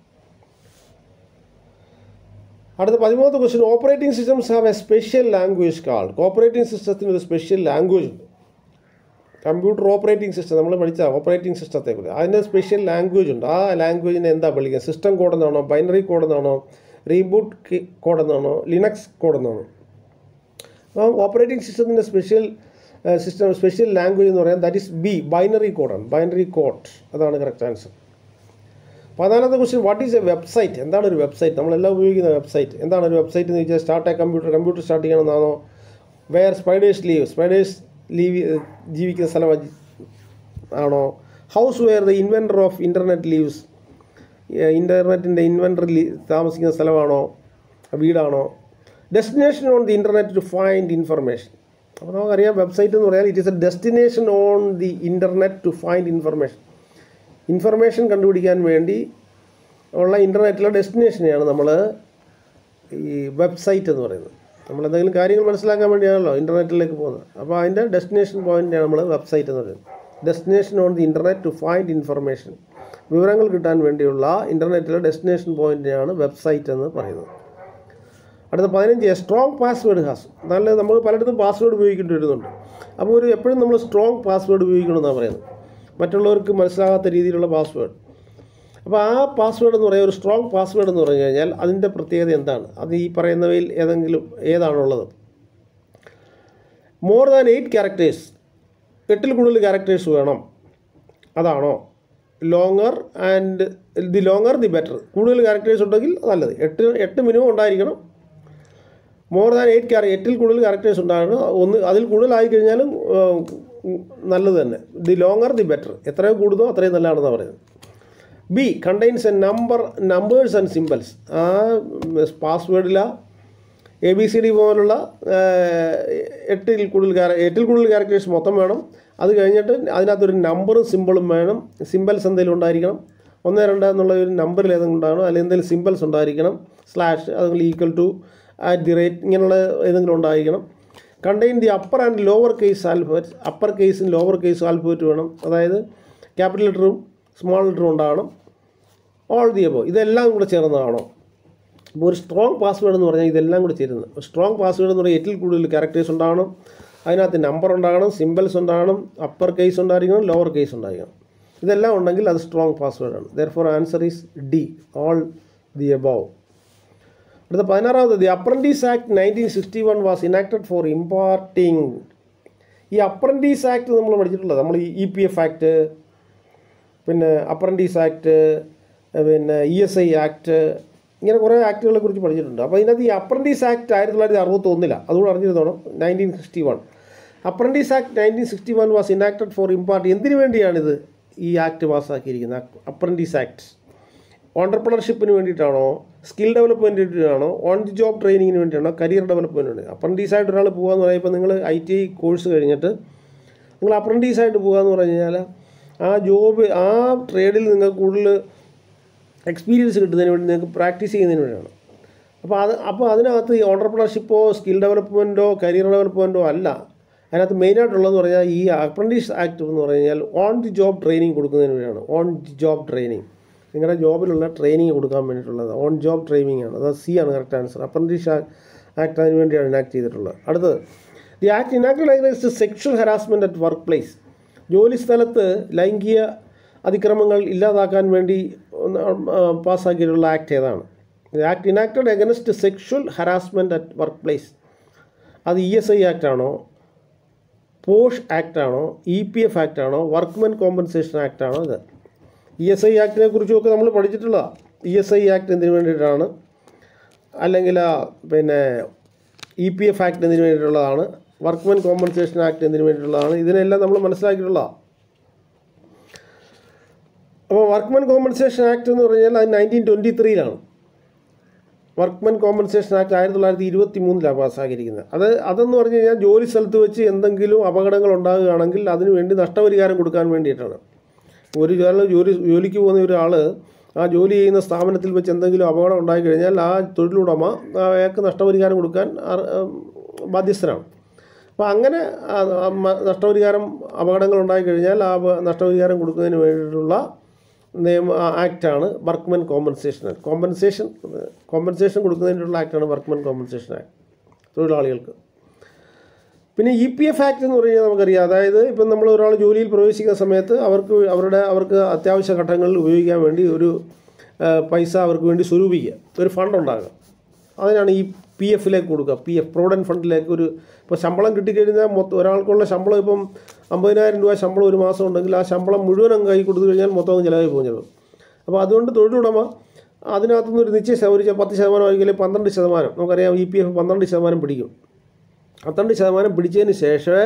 അടുത്ത പതിമൂന്നാമത്തെ question operating systems have a special language called operating സിസ്റ്റത്തിന് ഒരു സ്പെഷ്യൽ ലാംഗ്വേജ് ഉണ്ട് കമ്പ്യൂട്ടർ ഓപ്പറേറ്റിംഗ് സിസ്റ്റം നമ്മൾ പഠിച്ച ഓപ്പറേറ്റിംഗ് സിസ്റ്റത്തെ കുറിച്ച് അതിന് സ്പെഷ്യൽ ലാംഗ്വേജ് ഉണ്ട് ആ ലാംഗ്വേജിനെ എന്താ വിളിക്കുക സിസ്റ്റം കോഡ് എന്നാണോ ബൈനറി കോഡ് എന്നാണോ റീബൂട്ട് കോഡ് എന്നാണോ ലിനക്സ് കോഡ് എന്നാണോ അപ്പോൾ ഓപ്പറേറ്റിംഗ് സിസ്റ്റത്തിൻ്റെ സ്പെഷ്യൽ സിസ്റ്റം സ്പെഷ്യൽ ലാംഗ്വേജ് എന്ന് പറയാൻ ദാറ്റ് ഇസ് ബി ബൈനറി കോഡാണ് ബൈനറി കോഡ് അതാണ് കറക്റ്റ് ആൻസർ പതിനാലാമത്തെ question what is a website എന്താണ് ഒരു വെബ്സൈറ്റ് നമ്മളെല്ലാം ഉപയോഗിക്കുന്ന വെബ്സൈറ്റ് എന്താണ് ഒരു വെബ്സൈറ്റ് എന്ന് ചോദിച്ചാൽ start a computer computer start ചെയ്യണമെന്നാണോ where spiders live spiders live ജീവിക്കുന്ന സ്ഥലം ആണോ house where the inventor of internet lives ഇൻ്റർനെറ്റിൻ്റെ ഇൻവെൻറ്റർ താമസിക്കുന്ന സ്ഥലമാണോ വീടാണോ destination on the internet to find information അപ്പോൾ നമുക്കറിയാം വെബ്സൈറ്റ് എന്ന് പറയാൻ it is a destination on the internet to find information information കണ്ടുപിടിക്കാൻ വേണ്ടി ഉള്ള ഇൻ്റർനെറ്റിലെ ഡെസ്റ്റിനേഷനെയാണ് നമ്മൾ ഈ വെബ്സൈറ്റ് എന്ന് പറയുന്നത് നമ്മൾ എന്തെങ്കിലും കാര്യങ്ങൾ മനസ്സിലാക്കാൻ വേണ്ടിയാണല്ലോ ഇൻ്റർനെറ്റിലേക്ക് പോകുന്നത് അപ്പോൾ അതിൻ്റെ ഡെസ്റ്റിനേഷൻ പോയിൻ്റാണ് നമ്മൾ വെബ്സൈറ്റ് എന്ന് പറയുന്നത് destination on the internet to find information വിവരങ്ങൾ കിട്ടാൻ വേണ്ടിയുള്ള ഇൻ്റർനെറ്റിലെ ഡെസ്റ്റിനേഷൻ പോയിൻ്റിനെയാണ് വെബ്സൈറ്റ് എന്ന് പറയുന്നത് അടുത്ത പതിനഞ്ച് സ്ട്രോങ് പാസ്വേഡ് ഹാസ് നല്ല നമ്മൾ പലയിടത്തും പാസ്വേഡ് ഉപയോഗിക്കേണ്ടി വരുന്നുണ്ട് അപ്പോൾ ഒരു എപ്പോഴും നമ്മൾ സ്ട്രോങ് പാസ്വേഡ് ഉപയോഗിക്കണമെന്നാണ് പറയുന്നത് മറ്റുള്ളവർക്ക് മനസ്സിലാകാത്ത രീതിയിലുള്ള പാസ്വേഡ് അപ്പോൾ ആ പാസ്വേഡ് എന്ന് പറയുക ഒരു സ്ട്രോങ് പാസ്വേഡ് എന്ന് പറഞ്ഞു കഴിഞ്ഞാൽ അതിൻ്റെ പ്രത്യേകത എന്താണ് അത് ഈ പറയുന്നവയിൽ ഏതെങ്കിലും ഏതാണുള്ളത് മോർ ദാൻ എയ്റ്റ് ക്യാരക്ടേഴ്സ് എട്ടിൽ കൂടുതൽ ക്യാരക്ടേഴ്സ് വേണം അതാണോ longer and the longer the better കൂടുതൽ ക്യാരക്ടേഴ്സ് ഉണ്ടെങ്കിൽ നല്ലത് എട്ട് എട്ട് മിനിമം ഉണ്ടായിരിക്കണം മോർ ദാൻ എയ്റ്റ് ക്യാര എട്ടിൽ കൂടുതൽ ക്യാരക്ടേഴ്സ് ഉണ്ടാകണം ഒന്ന് അതിൽ കൂടുതലായി കഴിഞ്ഞാലും നല്ലത് തന്നെ ദി ലോങ്ങർ ദി ബെറ്റർ എത്രയോ കൂടുതലോ അത്രയും നല്ലതാണെന്നാണ് പറയുന്നത് B contains a number numbers and symbols ആ പാസ്വേഡില എ ബി സി ഡി പോലുള്ള എട്ടിൽ കൂടുതൽ എട്ടിൽ കൂടുതൽ ക്യാരക്ടേഴ്സ് മൊത്തം വേണം അത് കഴിഞ്ഞിട്ട് അതിനകത്തൊരു നമ്പറും സിമ്പിളും വേണം സിമ്പിൾസ് എന്തെങ്കിലും ഉണ്ടായിരിക്കണം ഒന്ന് രണ്ട് എന്നുള്ള ഒരു നമ്പറിൽ ഏതെങ്കിലും ഉണ്ടാകണം അല്ലെങ്കിൽ എന്തെങ്കിലും സിമ്പിൾസ് ഉണ്ടായിരിക്കണം സ്ലാഷ് അതുപോലെ equal to at the rate ഇങ്ങനെയുള്ള ഏതെങ്കിലും ഉണ്ടായിരിക്കണം contain the upper and lower case alphabet upper കേസും ലോവർ കേസും ആൽഫബറ്റ് വേണം അതായത് ക്യാപിറ്റൽ ലെറ്ററും സ്മോൾ ലെറ്ററും ഉണ്ടാകണം ഓൾ ദി അബോ ഇതെല്ലാം കൂടെ ചേർന്നതാണോ അപ്പോൾ ഒരു സ്ട്രോങ് പാസ്വേഡ് എന്ന് പറഞ്ഞാൽ ഇതെല്ലാം കൂടി ചേരുന്നത് സ്ട്രോങ് പാസ്വേഡ് എന്ന് പറഞ്ഞാൽ എട്ടിൽ കൂടുതൽ ക്യാരക്ടേഴ്സ് ഉണ്ടാകണം അതിനകത്ത് നമ്പർ ഉണ്ടാകണം സിമ്പിൾസ് ഉണ്ടാകണം അപ്പർ കേസ് ഉണ്ടായിരിക്കണം ലോവർ കേസ് ഉണ്ടായിരിക്കണം ഇതെല്ലാം ഉണ്ടെങ്കിൽ അത് സ്ട്രോങ് പാസ്വേഡാണ് therefore answer is D all the above അടുത്ത പതിനാറാമത് the apprentice act nineteen sixty one was enacted for imparting ഈ അപ്രൻറ്റീസ് ആക്ട് നമ്മൾ പഠിച്ചിട്ടുള്ളത് നമ്മൾ ഈ ഇ പി എഫ് ആക്ട് പിന്നെ അപ്രൻറ്റീസ് ആക്ട് പിന്നെ ഇ എസ് ഐ ആക്ട് ഇങ്ങനെ കുറേ ആക്ടുകളെ കുറിച്ച് പഠിച്ചിട്ടുണ്ട് അപ്പോൾ ഇതിനകത്ത് ഈ അപ്രൻറ്റീസ് ആക്ട് ആയിരത്തി തൊള്ളായിരത്തി അറുപത്തൊന്നിലാണ് അതുകൂടെ അറിഞ്ഞിരുന്നോണം nineteen sixty one apprentice act nineteen sixty one was enacted for impart എന്തിനു വേണ്ടിയാണിത് ഈ ആക്ട് പാസ്സാക്കിയിരിക്കുന്നത് അപ്രൻറ്റീസ് ആക്ട് ഓണ്ടർപ്രണർഷിപ്പിന് വേണ്ടിയിട്ടാണോ സ്കിൽ ഡെവലപ്മെൻറ്റിന് വേണ്ടിയിട്ടാണോ ഓൺ ദി ജോബ് ട്രെയിനിങ്ങിന് വേണ്ടിയിട്ടാണോ കരിയർ ഡെവലപ്മെൻറ്റിന് വേണ്ടി അപ്രൻറ്റീസായിട്ട് ഒരാൾ പോകുകയെന്ന് പറയുമ്പോൾ നിങ്ങൾ ഐ ടി ഐ കോഴ്സ് കഴിഞ്ഞിട്ട് നിങ്ങൾ അപ്രൻറ്റീസായിട്ട് പോകുകയെന്ന് പറഞ്ഞു കഴിഞ്ഞാൽ ആ ജോബ് ആ ട്രേഡിൽ നിങ്ങൾക്ക് കൂടുതൽ എക്സ്പീരിയൻസ് കിട്ടുന്നതിന് വേണ്ടി നിങ്ങൾക്ക് പ്രാക്ടീസ് ചെയ്യുന്നതിന് വേണ്ടിയാണ് അപ്പോൾ അത് അപ്പോൾ അതിനകത്ത് ഈ ഓണ്ടർപ്രണർഷിപ്പോ സ്കിൽ ഡെവലപ്മെൻറ്റോ കരിയർ ഡെവലപ്മെൻറ്റോ അല്ല അതിനകത്ത് മെയിനായിട്ടുള്ളതെന്ന് പറഞ്ഞാൽ ഈ അപ്രൻറ്റീസ് ആക്ട് എന്ന് പറഞ്ഞു കഴിഞ്ഞാൽ ഓൺ ദി ജോബ് ട്രെയിനിങ് കൊടുക്കുന്നതിന് വേണ്ടിയാണ് ഓൺ ദി ജോബ് ട്രെയിനിങ് നിങ്ങളുടെ ജോബിലുള്ള ട്രെയിനിങ് കൊടുക്കാൻ വേണ്ടിയിട്ടുള്ളത് ഓൺ ജോബ് ട്രെയിനിങ് ആണ് അത് സി ആണ് കറക്റ്റ് ആൻസർ അപ്രൻറ്റീസ് ആക്ട് അതിന് വേണ്ടിയാണ് ഇനാക്ട് ചെയ്തിട്ടുള്ളത് അടുത്തത് the act enacted against sexual harassment at work place ജോലി സ്ഥലത്ത് ലൈംഗിക അതിക്രമങ്ങൾ ഇല്ലാതാക്കാൻ വേണ്ടി പാസ്സാക്കിയിട്ടുള്ള ആക്ട് ഏതാണ് act enacted against sexual harassment at work place അത് ഇ എസ് ഐ ആക്ട് ആണോ പോഷ് ആക്ട് ആണോ ഇ പി എഫ് ആക്ട് ആണോ വർക്ക്മെൻ കോമ്പൻസേഷൻ ആക്ട് ആണോ ഇത് ഇ എസ് ഐ ആക്ടിനെ കുറിച്ചുമൊക്കെ നമ്മൾ പഠിച്ചിട്ടുള്ളതാണ് ഇ എസ് ഐ ആക്ട് എന്തിനു വേണ്ടിയിട്ടാണ് അല്ലെങ്കിൽ പിന്നെ ഇ പി എഫ് ആക്ട് എന്തിനു വേണ്ടിയിട്ടുള്ളതാണ് വർക്ക്മെൻ കോമ്പൻസേഷൻ ആക്ട് എന്തിനു വേണ്ടിയിട്ടുള്ളതാണ് ഇതിനെല്ലാം നമ്മൾ മനസ്സിലാക്കിയിട്ടുള്ളതാണ് അപ്പോൾ വർക്ക്മെൻ കോമ്പൻസേഷൻ ആക്ട് എന്ന് പറഞ്ഞാൽ അത് നയൻറ്റീൻ ട്വൻറ്റി ത്രീയിലാണ് വർക്ക്മെൻ കോമ്പൻസേഷൻ ആക്ട് ആയിരത്തി തൊള്ളായിരത്തി ഇരുപത്തി മൂന്നിലാണ് പാസ്സാക്കിയിരിക്കുന്നത് അത് അതെന്ന് പറഞ്ഞു കഴിഞ്ഞാൽ ജോലി സ്ഥലത്ത് വെച്ച് എന്തെങ്കിലും അപകടങ്ങൾ ഉണ്ടാകുകയാണെങ്കിൽ അതിനു വേണ്ടി നഷ്ടപരിഹാരം കൊടുക്കാൻ വേണ്ടിയിട്ടാണ് ഒരു ജോലി ജോലി ജോലിക്ക് പോകുന്ന ഒരാൾ ആ ജോലി ചെയ്യുന്ന സ്ഥാപനത്തിൽ വെച്ച് എന്തെങ്കിലും അപകടം ഉണ്ടായി കഴിഞ്ഞാൽ ആ തൊഴിലുടമ അയാൾക്ക് നഷ്ടപരിഹാരം കൊടുക്കാൻ അർ- ബാധ്യസ്ഥനാണ് അപ്പോൾ അങ്ങനെ ആ, ആ, മ- നഷ്ടപരിഹാരം അപകടങ്ങൾ ഉണ്ടായി കഴിഞ്ഞാൽ ആ ബ- നഷ്ടപരിഹാരം കൊടുക്കുന്നതിന് വേണ്ടിയിട്ടുള്ള നിയമ ആ- ആക്റ്റാണ് workmen compensation act compensation compensation കൊടുക്കുന്നതിനുള്ള ആക്റ്റാണ് വർക്ക്മെൻ കോമ്പൻസേഷൻ ആക്ട് തൊഴിലാളികൾക്ക് പിന്നെ ഇ പി എഫ് ആക്ട് എന്ന് പറഞ്ഞാൽ നമുക്കറിയാം അതായത് ഇപ്പം നമ്മൾ ഒരാൾ ജോലിയിൽ പ്രവേശിക്കുന്ന സമയത്ത് അവർക്ക് അവരുടെ അവർക്ക് അത്യാവശ്യ ഘട്ടങ്ങളിൽ ഉപയോഗിക്കാൻ വേണ്ടി ഒരു ആ, പൈസ അവർക്ക് വേണ്ടി സ്വരൂപിക്കുക ഒരു ഫണ്ട് ഉണ്ടാകുക അതിനാണ് ഈ പി എഫിലേക്ക് കൊടുക്കുക പി എഫ് പ്രൊവിഡൻറ്റ് ഫണ്ടിലേക്ക് ഒരു ഇപ്പോൾ ശമ്പളം കിട്ടിക്കഴിഞ്ഞാൽ മൊത്തം ഒരാൾക്കുള്ള ശമ്പളം ഇപ്പം അമ്പതിനായിരം രൂപ ശമ്പളം ഒരു മാസം ഉണ്ടെങ്കിൽ ആ ശമ്പളം മുഴുവൻ അങ്ങ് കൈ കൊടുത്തു കഴിഞ്ഞാൽ മൊത്തം അങ്ങ് ചിലവായി പോകും ചിലവ് അപ്പോൾ അതുകൊണ്ട് തൊഴിലുടമ അതിനകത്തുനിന്ന് ഒരു നിശ്ചയ ശത- ഒരു പത്ത് ശതമാനം ആയിരിക്കും പന്ത്രണ്ട് ശതമാനം നമുക്കറിയാം ഇ പി എഫ് പന്ത്രണ്ട് ശതമാനം പിടിക്കും പന്ത്രണ്ട് ശതമാനം പിടിച്ചതിന് ശേഷമേ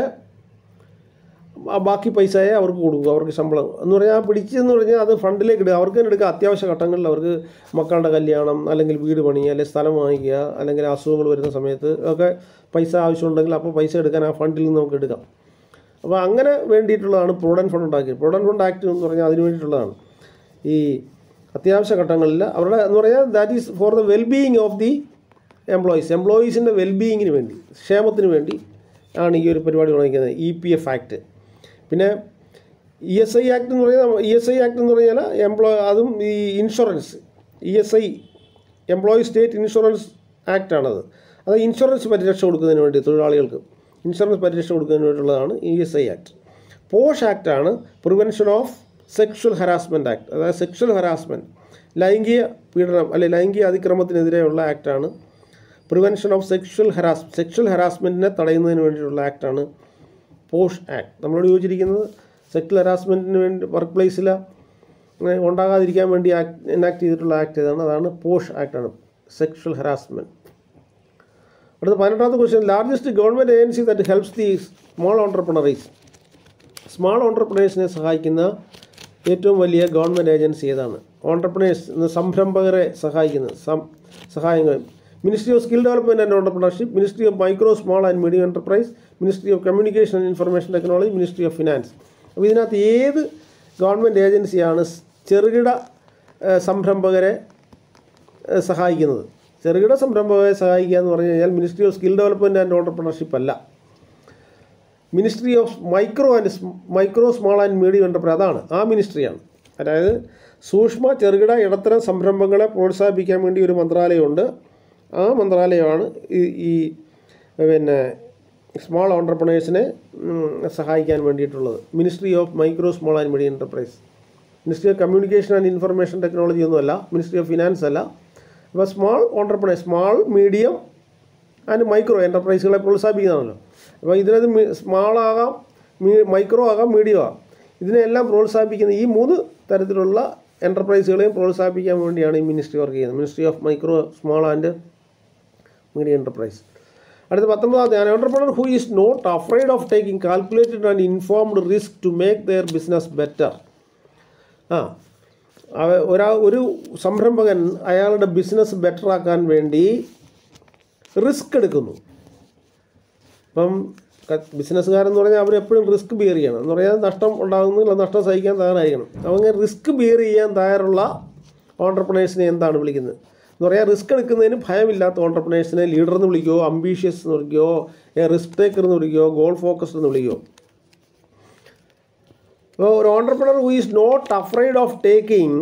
ആ ബാക്കി പൈസയെ അവർക്ക് കൊടുക്കും അവർക്ക് ശമ്പളം എന്ന് പറഞ്ഞാൽ ആ പിടിച്ചെന്ന് പറഞ്ഞാൽ അത് ഫണ്ടിലേക്ക് ഇടുക അവർക്ക് തന്നെ എടുക്കുക അത്യാവശ്യ ഘട്ടങ്ങളിൽ അവർക്ക് മക്കളുടെ കല്യാണം അല്ലെങ്കിൽ വീട് പണിയുക അല്ലെങ്കിൽ സ്ഥലം വാങ്ങിക്കുക അല്ലെങ്കിൽ അസുഖങ്ങൾ വരുന്ന സമയത്ത് ഒക്കെ പൈസ ആവശ്യമുണ്ടെങ്കിൽ അപ്പോൾ പൈസ എടുക്കാൻ ആ ഫണ്ടിൽ നിന്ന് നമുക്ക് എടുക്കാം അപ്പോൾ അങ്ങനെ വേണ്ടിയിട്ടുള്ളതാണ് പ്രൊവിഡൻറ്റ് ഫണ്ട് ഉണ്ടാക്കിയത് പ്രൊവിഡൻറ്റ് ഫണ്ട് ആക്ട് എന്ന് പറഞ്ഞാൽ അതിന് വേണ്ടിയിട്ടുള്ളതാണ് ഈ അത്യാവശ്യ ഘട്ടങ്ങളിൽ അവരുടെ എന്ന് പറഞ്ഞാൽ that is for the wellbeing of the employees എംപ്ലോയീസിൻ്റെ വെൽബീയിങ്ങിന് വേണ്ടി ക്ഷേമത്തിന് വേണ്ടി ആണ് ഈ ഒരു പരിപാടി തുടങ്ങിക്കുന്നത് ഇ പി എഫ് ആക്ട് പിന്നെ ഇ എസ് ഐ ആക്ട് എന്ന് പറഞ്ഞാൽ ഇ എസ് ഐ ആക്ട് എന്ന് പറഞ്ഞാൽ എംപ്ലോ അതും ഈ insurance E S I employee state insurance ആക്റ്റാണത് അത് ഇൻഷുറൻസ് പരിരക്ഷ കൊടുക്കുന്നതിന് വേണ്ടി തൊഴിലാളികൾക്ക് ഇൻഷുറൻസ് പരിരക്ഷ കൊടുക്കുന്നതിന് വേണ്ടിയുള്ളതാണ് E S I act POSH ആക്റ്റാണ് prevention of sexual harassment act അതായത് സെക്ഷൽ ഹരാസ്മെൻറ്റ് ലൈംഗിക പീഡനം അല്ലെ ലൈംഗിക അതിക്രമത്തിനെതിരെയുള്ള ആക്റ്റാണ് prevention of sexual harass sexual ഹരാസ്മെൻറ്റിനെ തടയുന്നതിന് വേണ്ടിയിട്ടുള്ള ആക്റ്റാണ് പോഷ് ആക്ട് നമ്മളോട് ചോദിച്ചിരിക്കുന്നത് സെക്ഷൽ ഹരാസ്മെൻറ്റിന് വേണ്ടി വർക്ക് പ്ലേസിൽ ഉണ്ടാകാതിരിക്കാൻ വേണ്ടി ആക്ട് എനാക്ട് ചെയ്തിട്ടുള്ള ആക്ട് ഏതാണ് അതാണ് പോഷ് ആക്ടാണ് സെക്ഷൽ ഹരാസ്മെൻറ്റ് അടുത്ത പതിനെട്ടാമത്തെ question largest government agency that helps the small entrepreneurs small ഓണ്ടർപ്രണേഴ്സിനെ സഹായിക്കുന്ന ഏറ്റവും വലിയ ഗവൺമെൻറ് ഏജൻസി ഏതാണ് ഓണ്ടർപ്രണേഴ്സ് എന്ന സംരംഭകരെ സഹായിക്കുന്ന സം സഹായങ്ങൾ ministry of skill development and entrepreneurship ministry of micro small and medium enterprise ministry of communication and information technology ministry of finance അപ്പോൾ ഇതിനകത്ത് ഏത് ഗവൺമെൻറ് ഏജൻസിയാണ് സ് ചെറുകിട ഏഹ്, സംരംഭകരെ ഏഹ്, സഹായിക്കുന്നത് ചെറുകിട സംരംഭകരെ സഹായിക്കുക എന്ന് പറഞ്ഞു കഴിഞ്ഞാൽ ministry of skill development and entrepreneurship അല്ല ministry of micro and micro small and medium enterprise അതാണ് ആ മിനിസ്ട്രിയാണ് അതായത് സൂക്ഷ്മ ചെറുകിട ഇടത്തരം സംരംഭങ്ങളെ പ്രോത്സാഹിപ്പിക്കാൻ വേണ്ടി ഒരു മന്ത്രാലയമുണ്ട് ആ മന്ത്രാലയമാണ് ഈ ഈ പിന്നെ സ്മോൾ ഓണ്ടർപ്രണേഴ്സിനെ സഹായിക്കാൻ വേണ്ടിയിട്ടുള്ളത് ministry of micro small and medium enterprise ministry of communication and information technology ഒന്നുമല്ല മിനിസ്ട്രി ഓഫ് ഫിനാൻസ് അല്ല അപ്പോൾ small entrepreneurs small medium and micro എൻ്റർപ്രൈസുകളെ പ്രോത്സാഹിപ്പിക്കുന്നതാണല്ലോ അപ്പോൾ ഇതിനകത്ത് മി- സ്മാൾ ആകാം മീ മൈക്രോ ആകാം മീഡിയം ആകാം ഇതിനെല്ലാം പ്രോത്സാഹിപ്പിക്കുന്ന ഈ മൂന്ന് തരത്തിലുള്ള എൻ്റർപ്രൈസുകളെയും പ്രോത്സാഹിപ്പിക്കാൻ വേണ്ടിയാണ് ഈ മിനിസ്ട്രി വർക്ക് ചെയ്യുന്നത് ministry of micro small and medium enterprise അടുത്ത പത്തൊമ്പതാമത്തെ ആണ് entrepreneur who is not afraid of taking calculated and informed risk to make their business better ആ അവ ഒരാ ഒരു സംരംഭകൻ അയാളുടെ ബിസിനസ് ബെറ്റർ ആക്കാൻ വേണ്ടി റിസ്ക് എടുക്കുന്നു ഇപ്പം ബിസിനസ്സുകാരെന്ന് പറഞ്ഞാൽ അവർ എപ്പോഴും റിസ്ക് ബിയർ ചെയ്യണം എന്ന് പറഞ്ഞാൽ നഷ്ടം ഉണ്ടാകുന്നില്ല നഷ്ടം സഹിക്കാൻ തയ്യാറായിരിക്കണം അങ്ങനെ റിസ്ക് ബിയർ ചെയ്യാൻ തയ്യാറുള്ള ഓണ്ടർപ്രണേഴ്സിനെ എന്താണ് വിളിക്കുന്നത് എന്ന് പറയാൽ റിസ്ക് എടുക്കുന്നതിന് ഭയമില്ലാത്ത ഓണ്ടർപ്രണേഴ്സിനെ ലീഡർ എന്ന് വിളിക്കുമോ അംബീഷ്യസ് എന്ന് വിളിക്കുമോ റിസ്ക് ടേക്കർ എന്ന് വിളിക്കുമോ ഗോൾ ഫോക്കസ്ഡ് എന്ന് വിളിക്കുമോ അപ്പോൾ ഒരു entrepreneur who is not afraid of taking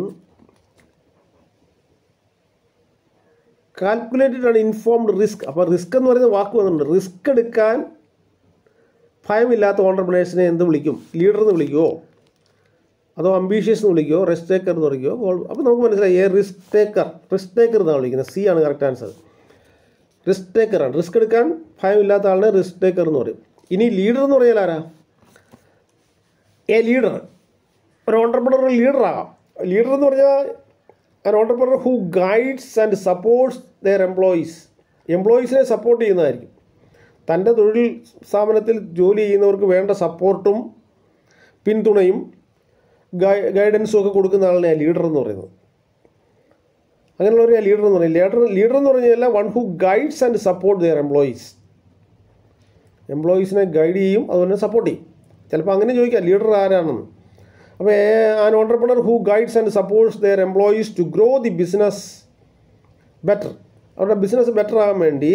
calculated ആണ് ഇൻഫോംഡ് റിസ്ക് അപ്പോൾ റിസ്ക് എന്ന് പറയുന്ന വാക്ക് വന്നിട്ടുണ്ട് റിസ്ക് എടുക്കാൻ ഭയമില്ലാത്ത ഓണ്ടർപ്രണേഴ്സിനെ എന്ത് വിളിക്കും ലീഡർ എന്ന് വിളിക്കുമോ അതോ അംബീഷ്യസ് എന്ന് വിളിക്കുമോ റിസ്ക് ടേക്കർ എന്ന് വിളിക്കുമോ ഗോൾ- അപ്പോൾ നമുക്ക് മനസ്സിലായി ഏ റിസ്ക് ടേക്കർ റിസ്ക് ടേക്കർ എന്നാണ് വിളിക്കുന്നത് സി ആണ് കറക്റ്റ് ആൻസർ റിസ്ക് ടേക്കറാണ് റിസ്ക് എടുക്കാൻ ഭയമില്ലാത്ത ആളിനെ റിസ്ക് ടേക്കർ എന്ന് പറയും ഇനി ലീഡർ എന്ന് പറഞ്ഞാൽ ആരാ എ ലീഡർ ഒരു ഓണ്ടർപ്രണർ ഒരു ലീഡറാകാം ലീഡർ എന്ന് പറഞ്ഞാൽ an entrepreneur who guides and supports their employees എംപ്ലോയീസിനെ സപ്പോർട്ട് ചെയ്യുന്നതായിരിക്കും തൻ്റെ തൊഴിൽ സ്ഥാപനത്തിൽ ജോലി ചെയ്യുന്നവർക്ക് വേണ്ട സപ്പോർട്ടും പിന്തുണയും ഗൈ ഗൈഡൻസും ഒക്കെ കൊടുക്കുന്ന ആളിനെ ലീഡർ എന്ന് പറയുന്നത് അങ്ങനെയുള്ളവരെ ലീഡർ എന്ന് പറയും ലീഡർ ലീഡർ എന്ന് പറഞ്ഞു കഴിഞ്ഞാൽ one who guides and support their employees എംപ്ലോയീസിനെ ഗൈഡ് ചെയ്യും അതുപോലെ സപ്പോർട്ട് ചെയ്യും ചിലപ്പോൾ അങ്ങനെ ചോദിക്കാം ലീഡർ ആരാണെന്ന് അപ്പോൾ an entrepreneur who guides and supports their employees to grow the business better അവരുടെ ബിസിനസ് ബെറ്റർ ആകാൻ വേണ്ടി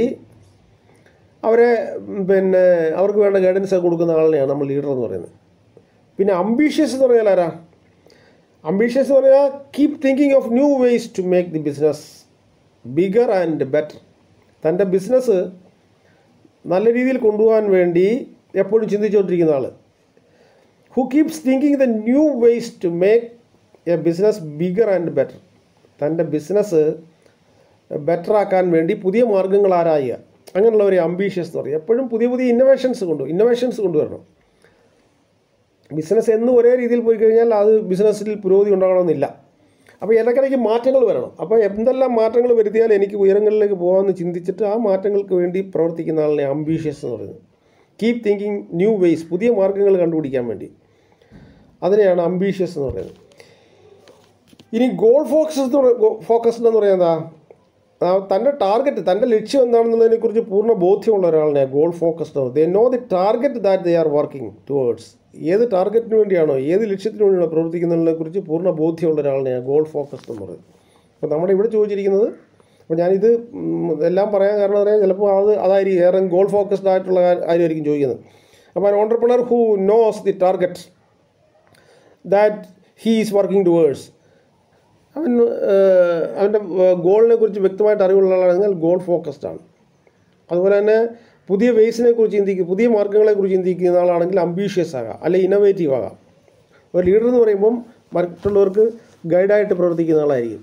അവരെ ഉം, പിന്നെ അവർക്ക് വേണ്ട ഗൈഡൻസ് ഒക്കെ കൊടുക്കുന്ന ആളിനെയാണ് നമ്മൾ ലീഡർ എന്ന് പറയുന്നത് പിന്നെ അംബീഷ്യസ് എന്ന് പറഞ്ഞാൽ ആരാ അംബീഷ്യസ് എന്ന് പറഞ്ഞാൽ keep thinking of new ways to make the business bigger and better തൻ്റെ ബിസിനസ് നല്ല രീതിയിൽ കൊണ്ടുപോകാൻ വേണ്ടി എപ്പോഴും ചിന്തിച്ചുകൊണ്ടിരിക്കുന്ന ആൾ who keeps thinking the new ways to make a business bigger and better തൻ്റെ ബിസിനസ് ബെറ്റർ ആക്കാൻ വേണ്ടി പുതിയ മാർഗ്ഗങ്ങൾ ആരായുക അങ്ങനെയുള്ളവരെ അംബീഷ്യസ് എന്ന് പറയും എപ്പോഴും പുതിയ പുതിയ ഇന്നോവേഷൻസ് കൊണ്ടു ഇന്നോവേഷൻസ് കൊണ്ടുവരണം ബിസിനസ് എന്നും ഒരേ രീതിയിൽ പോയി കഴിഞ്ഞാൽ അത് ബിസിനസ്സിൽ പുരോഗതി ഉണ്ടാകണമെന്നില്ല അപ്പോൾ ഇടയ്ക്കിടയ്ക്ക് മാറ്റങ്ങൾ വരണം അപ്പോൾ എന്തെല്ലാം മാറ്റങ്ങൾ വരുത്തിയാൽ എനിക്ക് ഉയരങ്ങളിലേക്ക് പോകാമെന്ന് ചിന്തിച്ചിട്ട് ആ മാറ്റങ്ങൾക്ക് വേണ്ടി പ്രവർത്തിക്കുന്ന ആളിനെ അംബീഷ്യസ് എന്ന് പറയുന്നത് കീപ് തിങ്കിങ് ന്യൂ വേസ് പുതിയ മാർഗ്ഗങ്ങൾ കണ്ടുപിടിക്കാൻ വേണ്ടി അതിനെയാണ് അംബീഷ്യസ് എന്ന് പറയുന്നത് ഇനി ഗോൾ ഫോക്കസ് ഫോക്കസ്ഡ് എന്ന് പറയുന്നത് എന്താ ആ, തൻ്റെ ടാർഗറ്റ് തൻ്റെ ലക്ഷ്യം എന്താണെന്നുള്ളതിനെക്കുറിച്ച് പൂർണ്ണ ബോധ്യമുള്ള ഒരാളിനെ goal focused they know the target that they are working towards ഏത് ടാർഗറ്റിന് വേണ്ടിയാണോ ഏത് ലക്ഷ്യത്തിന് വേണ്ടിയാണോ പ്രവർത്തിക്കുന്നതിനെക്കുറിച്ച് പൂർണ്ണ ബോധ്യമുള്ള ഒരാളിനെ ഗോൾ ഫോക്കസ്ഡ് എന്ന് പറയുന്നത് അപ്പോൾ നമ്മുടെ ഇവിടെ ചോദിച്ചിരിക്കുന്നത് അപ്പോൾ ഞാനിത് ഉം, എല്ലാം പറയാൻ കാരണം അറിയാം ചിലപ്പോൾ അത് അതായിരിക്കും ഏറെ ഗോൾ ഫോക്കസ്ഡ് ആയിട്ടുള്ള കാര്യമായിരിക്കും ചോദിക്കുന്നത് അപ്പോൾ entrepreneur who knows the target that he is working towards അവൻ ഏഹ്, അവൻ്റെ ഗോളിനെ കുറിച്ച് വ്യക്തമായിട്ട് അറിവുള്ള ആളാണെങ്കിൽ ഗോൾ ഫോക്കസ്ഡ് ആണ് അതുപോലെ തന്നെ പുതിയ വേസിനെ കുറിച്ച് ചിന്തിക്കുക പുതിയ മാർഗ്ഗങ്ങളെ കുറിച്ച് ചിന്തിക്കുന്ന ആളാണെങ്കിൽ അംബീഷ്യസ് ആകാം അല്ലെങ്കിൽ ഇന്നോവേറ്റീവ് ആകാം ഒരു ലീഡർ എന്ന് പറയുമ്പം മറ്റുള്ളവർക്ക് ഗൈഡായിട്ട് പ്രവർത്തിക്കുന്ന ആളായിരിക്കും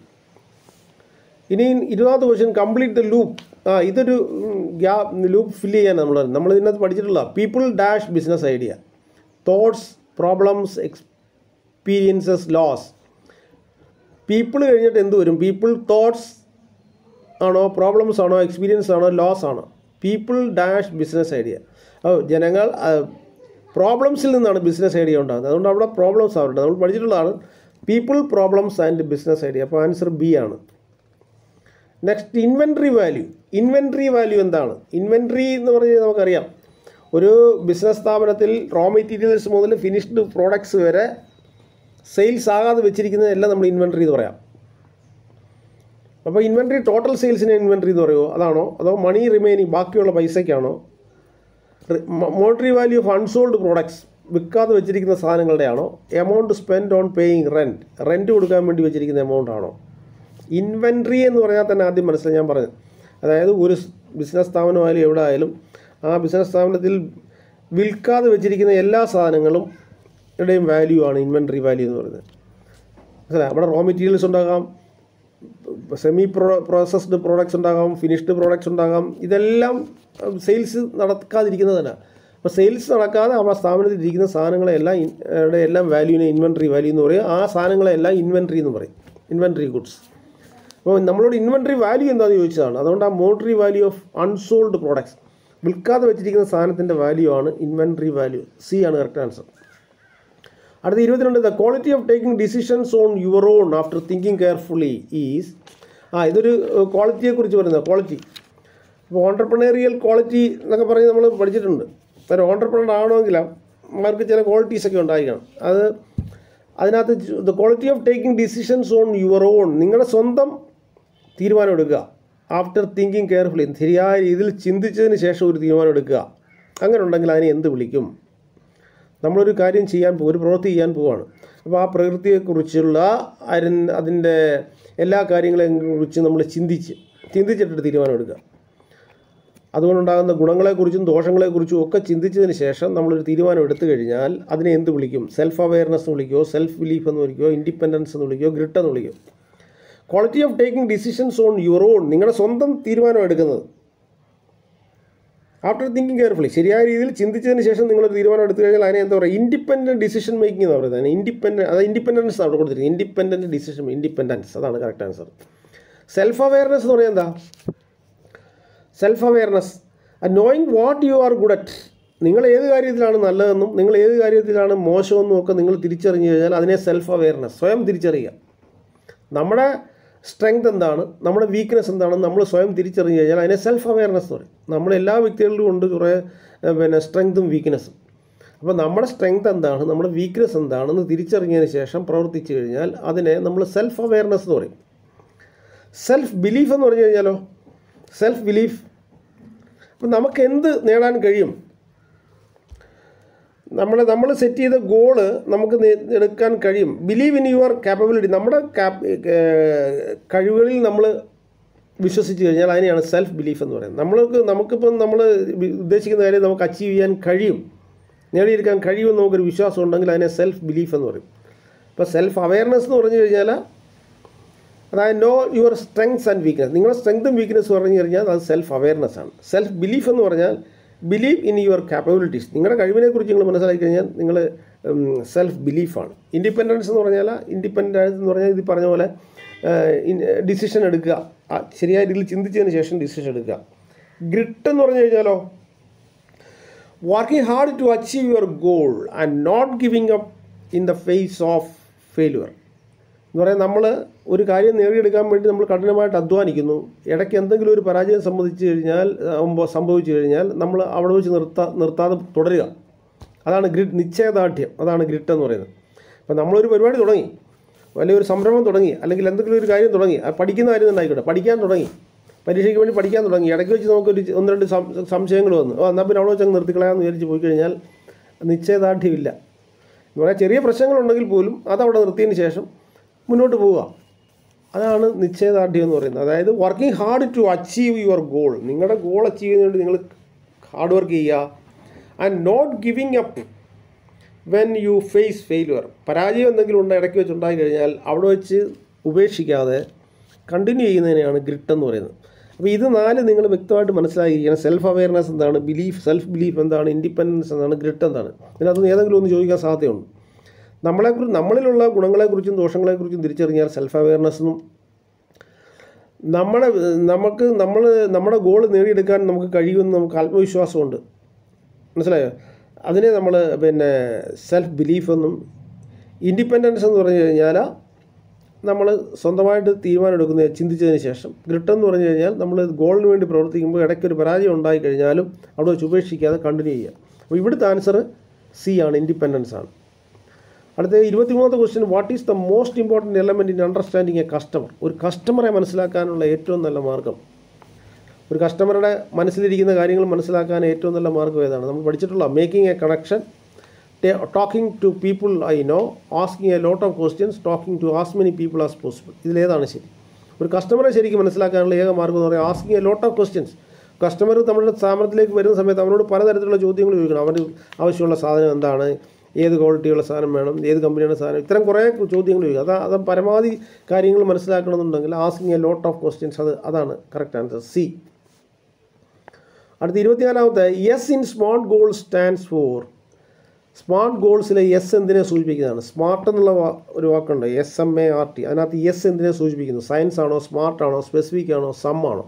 ഇനി ഇരുപതാമത്തെ ക്വസ്റ്റ്യൻ കംപ്ലീറ്റ് ദ ലൂപ്പ് ആ ഇതൊരു ഗ്യാപ്പ് ലൂപ്പ് ഫില്ല് ചെയ്യാൻ നമ്മൾ നമ്മൾ ഇതിനകത്ത് പഠിച്ചിട്ടുള്ള people dash business idea thoughts problems experiences loss people കഴിഞ്ഞിട്ട് എന്ത് വരും പീപ്പിൾ തോട്ട്സ് ആണോ പ്രോബ്ലംസ് ആണോ എക്സ്പീരിയൻസ് ആണോ ലോസ് ആണോ പീപ്പിൾ ഡാഷ് ബിസിനസ് ഐഡിയ അപ്പോൾ ജനങ്ങൾ പ്രോബ്ലംസിൽ നിന്നാണ് ബിസിനസ് ഐഡിയ ഉണ്ടാകുന്നത് അതുകൊണ്ട് അവിടെ പ്രോബ്ലംസ് ആവട്ടെ നമ്മൾ പഠിച്ചിട്ടുള്ളതാണ് people problems and business idea അപ്പോൾ ആൻസർ ബി ആണ് next inventory value inventory value എന്താണ് ഇൻവെൻട്രി എന്ന് പറഞ്ഞാൽ നമുക്കറിയാം ഒരു ബിസിനസ് സ്ഥാപനത്തിൽ റോ മെറ്റീരിയൽസ് മുതൽ ഫിനിഷ്ഡ് പ്രോഡക്ട്സ് വരെ സെയിൽസ് ആകാതെ വെച്ചിരിക്കുന്നതെല്ലാം നമ്മൾ ഇൻവെൻട്രി എന്ന് പറയാം അപ്പോൾ ഇൻവെൻട്രി ടോട്ടൽ സെയിൽസിന് ഇൻവെൻട്രി എന്ന് പറയുമോ അതാണോ അതോ മണി റിമൈനിങ് ബാക്കിയുള്ള പൈസയ്ക്കാണോ monetary value of unsold products വിൽക്കാതെ വെച്ചിരിക്കുന്ന സാധനങ്ങളുടെ ആണോ amount spend on paying rent rent കൊടുക്കാൻ വേണ്ടി വെച്ചിരിക്കുന്ന എമൗണ്ട് ആണോ ഇൻവെൻട്രി എന്ന് പറഞ്ഞാൽ തന്നെ ആദ്യം മനസ്സിലായി ഞാൻ പറഞ്ഞത് അതായത് ഒരു ബിസിനസ് സ്ഥാപനമായാലും എവിടെ ആയാലും ആ ബിസിനസ് സ്ഥാപനത്തിൽ വിൽക്കാതെ വെച്ചിരിക്കുന്ന എല്ലാ സാധനങ്ങളും യുടെയും വാല്യൂ ആണ് ഇൻവെൻട്രി വാല്യൂ എന്ന് പറയുന്നത് മനസ്സിലായി അവിടെ റോ മെറ്റീരിയൽസ് ഉണ്ടാകാം സെമി പ്രോ പ്രോസസ്ഡ് പ്രോഡക്ട്സ് ഉണ്ടാകാം ഫിനിഷ്ഡ് പ്രോഡക്ട്സ് ഉണ്ടാകാം ഇതെല്ലാം സെയിൽസ് നടക്കാതിരിക്കുന്നതല്ല അപ്പോൾ സെയിൽസ് നടക്കാതെ ആ സ്ഥാപനത്തിൽ ഇരിക്കുന്ന സാധനങ്ങളെല്ലാം ഇൻ- യുടെ എല്ലാം വാല്യൂവിനെ ഇൻവെൻട്രി വാല്യൂ എന്ന് പറയും ആ സാധനങ്ങളെല്ലാം ഇൻവെൻട്രി എന്ന് പറയും ഇൻവെൻട്രി ഗുഡ്സ് അപ്പോൾ നമ്മളോട് ഇൻവെൻട്രി വാല്യൂ എന്താണെന്ന് ചോദിച്ചതാണ് അതുകൊണ്ട് ആ monetary value of unsold products വിൽക്കാതെ വെച്ചിരിക്കുന്ന സാധനത്തിൻ്റെ വാല്യൂ ആണ് ഇൻവെൻട്രി വാല്യൂ സി ആണ് കറക്റ്റ് ആൻസർ അടുത്ത ഇരുപത്തിരണ്ട് the quality of taking decisions on your own after thinking carefully is ആ ഇതൊരു ക്വാളിറ്റിയെ കുറിച്ച് പറയുന്നത് ക്വാളിറ്റി ഇപ്പോൾ ഓണ്ടർപ്രണേറിയൽ ക്വാളിറ്റി എന്നൊക്കെ പറഞ്ഞ് നമ്മൾ പഠിച്ചിട്ടുണ്ട് ഒരു ഓണ്ടർപ്രണർ ആവണമെങ്കിൽ അവർക്ക് ചില ക്വാളിറ്റീസ് ഒക്കെ ഉണ്ടായിരിക്കണം അത് അതിനകത്ത് the quality of taking decisions on your own നിങ്ങളുടെ സ്വന്തം തീരുമാനം എടുക്കുക ആഫ്റ്റർ തിങ്കിങ് കെയർഫുള്ളി ശരിയായ രീതിയിൽ ചിന്തിച്ചതിന് ശേഷം ഒരു തീരുമാനം എടുക്കുക അങ്ങനെ ഉണ്ടെങ്കിൽ അതിനെ എന്ത് വിളിക്കും നമ്മളൊരു കാര്യം ചെയ്യാൻ പോ ഒരു പ്രവൃത്തി ചെയ്യാൻ പോവാണ് അപ്പോൾ ആ പ്രവൃത്തിയെക്കുറിച്ചുള്ള അതിന് അതിൻ്റെ എല്ലാ കാര്യങ്ങളെയും കുറിച്ച് നമ്മൾ ചിന്തിച്ച് ചിന്തിച്ചിട്ട് തീരുമാനം എടുക്കുക അതുകൊണ്ടുണ്ടാകുന്ന ഗുണങ്ങളെക്കുറിച്ചും ദോഷങ്ങളെക്കുറിച്ചും ഒക്കെ ചിന്തിച്ചതിന് ശേഷം നമ്മളൊരു തീരുമാനം എടുത്തു കഴിഞ്ഞാൽ അതിനെ എന്ത് വിളിക്കും സെൽഫ് അവയർനെസ് എന്ന് വിളിക്കുമോ സെൽഫ് ബിലീഫ് എന്ന് വിളിക്കുമോ ഇൻഡിപെൻഡൻസ് എന്ന് വിളിക്കുമോ ഗ്രിട്ട് എന്ന് വിളിക്കുമോ quality of taking decisions on your own നിങ്ങളുടെ സ്വന്തം തീരുമാനം എടുക്കുന്നത് ആഫ്റ്റർ തിങ്കിങ് കെയർഫുള്ളി ശരിയായ രീതിയിൽ ചിന്തിച്ചതിന് ശേഷം നിങ്ങളൊരു തീരുമാനം എടുത്തു കഴിഞ്ഞാൽ അതിനെ എന്താ പറയുക ഇൻഡിപെൻഡൻറ്റ് ഡിസിഷൻ മേക്കിംഗ് എന്ന് പറയുന്നത് അതിന് ഇൻഡിപെൻഡൻറ്റ് അത് ഇൻഡിപെൻഡൻസ് അവിടെ കൊടുത്തിരിക്കുന്നത് ഇൻഡിപെൻഡൻറ്റ് ഡിസിഷൻ ഇൻഡിപെൻഡൻസ് അതാണ് കറക്റ്റ് ആൻസർ സെൽഫ് അവയർനെസ് എന്ന് പറയുന്നത് എന്താ self awareness knowing what you are good at നിങ്ങൾ ഏത് കാര്യത്തിലാണ് നല്ലതെന്നും നിങ്ങൾ ഏത് കാര്യത്തിലാണ് മോശമെന്നും ഒക്കെ നിങ്ങൾ തിരിച്ചറിഞ്ഞു കഴിഞ്ഞാൽ അതിനെ സെൽഫ് അവയർനെസ് സ്വയം തിരിച്ചറിയുക നമ്മുടെ സ്ട്രെങ്ത് എന്താണ് നമ്മുടെ വീക്ക്നെസ് എന്താണെന്ന് നമ്മൾ സ്വയം തിരിച്ചറിഞ്ഞു കഴിഞ്ഞാൽ അതിനെ സെൽഫ് അവയർനെസ് എന്ന് പറയും നമ്മൾ എല്ലാ വ്യക്തികളിലും ഉണ്ട് കുറേ ഏഹ്, പിന്നെ സ്ട്രെങ്തും വീക്ക്നെസ്സും അപ്പോൾ നമ്മുടെ സ്ട്രെങ്ത് എന്താണ് നമ്മുടെ വീക്ക്നെസ് എന്താണെന്ന് തിരിച്ചറിഞ്ഞതിന് ശേഷം പ്രവർത്തിച്ചു കഴിഞ്ഞാൽ അതിനെ നമ്മൾ സെൽഫ് അവെയർനെസ് എന്ന് പറയും സെൽഫ് ബിലീഫ് എന്ന് പറഞ്ഞു കഴിഞ്ഞാലോ സെൽഫ് ബിലീഫ് അപ്പം നമുക്ക് എന്ത് നേടാൻ കഴിയും നമ്മൾ നമ്മൾ സെറ്റ് ചെയ്ത ഗോള് നമുക്ക് നേ- എടുക്കാൻ കഴിയും ബിലീവ് ഇൻ യുവർ കാപ്പബിലിറ്റി നമ്മുടെ കാപ് കഴിവുകളിൽ നമ്മൾ വിശ്വസിച്ച് കഴിഞ്ഞാൽ അതിനെയാണ് സെൽഫ് ബിലീഫ് എന്ന് പറയുന്നത് നമ്മൾക്ക് നമുക്കിപ്പം നമ്മൾ ഉദ്ദേശിക്കുന്ന കാര്യം നമുക്ക് അച്ചീവ് ചെയ്യാൻ കഴിയും നേടിയെടുക്കാൻ കഴിയുമെന്ന് നമുക്കൊരു വിശ്വാസം ഉണ്ടെങ്കിൽ അതിനെ സെൽഫ് ബിലീഫ് എന്ന് പറയും ഇപ്പോൾ സെൽഫ് അവെയർനെസ് എന്ന് പറഞ്ഞു കഴിഞ്ഞാൽ അതായത് know your strengths and weakness നിങ്ങളുടെ സ്ട്രെങ്തും വീക്ക്നസ് പറഞ്ഞു കഴിഞ്ഞാൽ അത് സെൽഫ് അവെയർനെസ് ആണ് സെൽഫ് ബിലീഫ് എന്ന് പറഞ്ഞാൽ ബിലീവ് ഇൻ യുവർ കാപ്പബിലിറ്റീസ് നിങ്ങളുടെ കഴിവിനെക്കുറിച്ച് നിങ്ങൾ മനസ്സിലാക്കി കഴിഞ്ഞാൽ നിങ്ങൾ സെൽഫ് ബിലീഫാണ് ഇൻഡിപെൻഡൻസ് എന്ന് പറഞ്ഞാൽ ഇൻഡിപെൻഡൻസ് എന്ന് പറഞ്ഞാൽ ഇത് പറഞ്ഞ പോലെ ഡിസിഷൻ എടുക്കുക ആ, ശരിയായ രീതിയിൽ ചിന്തിച്ചതിന് ശേഷം ഡിസിഷൻ എടുക്കുക ഗ്രിട്ട് എന്ന് പറഞ്ഞു കഴിഞ്ഞാലോ working hard to achieve your goal and not giving up in the face of failure എന്ന് പറയാൻ നമ്മൾ ഒരു കാര്യം നേടിയെടുക്കാൻ വേണ്ടി നമ്മൾ കഠിനമായിട്ട് അധ്വാനിക്കുന്നു ഇടയ്ക്ക് എന്തെങ്കിലും ഒരു പരാജയം സംബന്ധിച്ച് കഴിഞ്ഞാൽ ആവുമ്പോൾ സംഭവിച്ചു കഴിഞ്ഞാൽ നമ്മൾ അവിടെ വെച്ച് നിർത്താ നിർത്താതെ തുടരുക അതാണ് ഗ്രിഡ് നിശ്ചയദാർഢ്യം അതാണ് ഗ്രിറ്റ് എന്ന് പറയുന്നത് അപ്പോൾ നമ്മളൊരു പരിപാടി തുടങ്ങി വലിയൊരു സംരംഭം തുടങ്ങി അല്ലെങ്കിൽ എന്തെങ്കിലും ഒരു കാര്യം തുടങ്ങി അത് പഠിക്കുന്ന കാര്യം തന്നെ ആയിക്കോട്ടെ പഠിക്കാൻ തുടങ്ങി പരീക്ഷയ്ക്ക് വേണ്ടി പഠിക്കാൻ തുടങ്ങി ഇടയ്ക്ക് വെച്ച് നമുക്കൊരു ഒന്ന് രണ്ട് സം- സംശയങ്ങൾ വന്നു ഓ എന്നാൽ പിന്നെ അവിടെ വെച്ച് അങ്ങ് നിർത്തിക്കളയാന്ന് വിചാരിച്ച് പോയി കഴിഞ്ഞാൽ നിശ്ചയദാർഢ്യമില്ല എന്ന് പറയാൻ ചെറിയ പ്രശ്നങ്ങളുണ്ടെങ്കിൽ പോലും അതവിടെ നിർത്തിയതിന് ശേഷം മുന്നോട്ട് പോവുക അതാണ് നിശ്ചയദാർഢ്യം എന്ന് പറയുന്നത് അതായത് working hard to achieve your goal നിങ്ങളുടെ ഗോൾ അച്ചീവ് ചെയ്യുന്നതിന് വേണ്ടി നിങ്ങൾ ഹാർഡ് വർക്ക് ചെയ്യുക and not giving up when you face failure പരാജയം എന്തെങ്കിലും ഉണ്ട് ഇടയ്ക്ക് വെച്ച് ഉണ്ടായി കഴിഞ്ഞാൽ അവിടെ വെച്ച് ഉപേക്ഷിക്കാതെ കണ്ടിന്യൂ ചെയ്യുന്നതിനെയാണ് ഗ്രിട്ട് എന്ന് പറയുന്നത് അപ്പോൾ ഇത് നാല് നിങ്ങൾ വ്യക്തമായിട്ട് മനസ്സിലാക്കിയിരിക്കണം സെൽഫ് അവെയർനെസ് എന്താണ് ബിലീഫ് സെൽഫ് ബിലീഫ് എന്താണ് ഇൻഡിപെൻഡൻസ് എന്താണ് ഗ്രിട്ട് എന്താണ് ഇതിനകത്ത് ഏതെങ്കിലും ഒന്ന് ചോദിക്കാൻ സാധ്യതയുണ്ട് നമ്മളെക്കുറിച്ച് നമ്മളിലുള്ള ഗുണങ്ങളെക്കുറിച്ചും ദോഷങ്ങളെക്കുറിച്ചും തിരിച്ചറിഞ്ഞാൽ സെൽഫ് അവെയർനെസ്സും നമ്മുടെ നമുക്ക് നമ്മൾ നമ്മുടെ ഗോൾ നേടിയെടുക്കാൻ നമുക്ക് കഴിയുമെന്ന് നമുക്ക് ആത്മവിശ്വാസമുണ്ട് മനസ്സിലായോ അതിനെ നമ്മൾ പിന്നെ സെൽഫ് ബിലീഫ് എന്നും ഇൻഡിപെൻഡൻസ് എന്ന് പറഞ്ഞു കഴിഞ്ഞാൽ നമ്മൾ സ്വന്തമായിട്ട് തീരുമാനം എടുക്കുന്ന ചിന്തിച്ചതിന് ശേഷം ഗ്രിട്ട് എന്ന് പറഞ്ഞു കഴിഞ്ഞാൽ നമ്മൾ ഗോളിന് വേണ്ടി പ്രവർത്തിക്കുമ്പോൾ ഇടയ്ക്കൊരു പരാജയം ഉണ്ടായി കഴിഞ്ഞാലും അവിടെ വെച്ച് ഉപേക്ഷിക്കാതെ കണ്ടിന്യൂ ചെയ്യുക അപ്പോൾ ഇവിടുത്തെ ആൻസർ സി ആണ് ഇൻഡിപെൻഡൻസ് ആണ് അടുത്ത ഇരുപത്തിമൂന്നാമത്തെ question what is the most important element in understanding a customer ഒരു കസ്റ്റമറെ മനസ്സിലാക്കാനുള്ള ഏറ്റവും നല്ല മാർഗം ഒരു കസ്റ്റമറുടെ മനസ്സിലിരിക്കുന്ന കാര്യങ്ങൾ മനസ്സിലാക്കാൻ ഏറ്റവും നല്ല മാർഗ്ഗം ഏതാണ് നമ്മൾ പഠിച്ചിട്ടുള്ള making a connection talking to people I know asking a lot of questions talking to as many people as possible ഇതിലേതാണ് ശരി ഒരു കസ്റ്റമറെ ശരിക്കും മനസ്സിലാക്കാനുള്ള ഏക മാർഗ്ഗം എന്ന് പറയുന്നത് asking a lot of questions customer നമ്മുടെ സ്ഥാപനത്തിലേക്ക് വരുന്ന സമയത്ത് അവനോട് പലതരത്തിലുള്ള ചോദ്യങ്ങൾ ചോദിക്കണം അവന് ആവശ്യമുള്ള സാധനം എന്താണ് ഏത് ക്വാളിറ്റിയുള്ള സാധനം വേണം ഏത് കമ്പനിയുടെ സാധനം ഇത്തരം കുറേ ചോദ്യങ്ങൾ ചോദിക്കുക അതാ അത് പരമാവധി കാര്യങ്ങൾ മനസ്സിലാക്കണമെന്നുണ്ടെങ്കിൽ asking a lot of questions അത് അതാണ് കറക്റ്റ് ആൻസർ സി അടുത്ത ഇരുപത്തിനാലാമത്തെ S in SMART goal stands for SMART ഗോൾസിലെ എസ് എന്തിനെ സൂചിപ്പിക്കുന്നതാണ് സ്മാർട്ട് എന്നുള്ള വാ- ഒരു വാക്കുണ്ട് S M A R T അതിനകത്ത് എസ് എന്തിനെ സൂചിപ്പിക്കുന്നു സയൻസ് ആണോ സ്മാർട്ട് ആണോ സ്പെസിഫിക് ആണോ സം ആണോ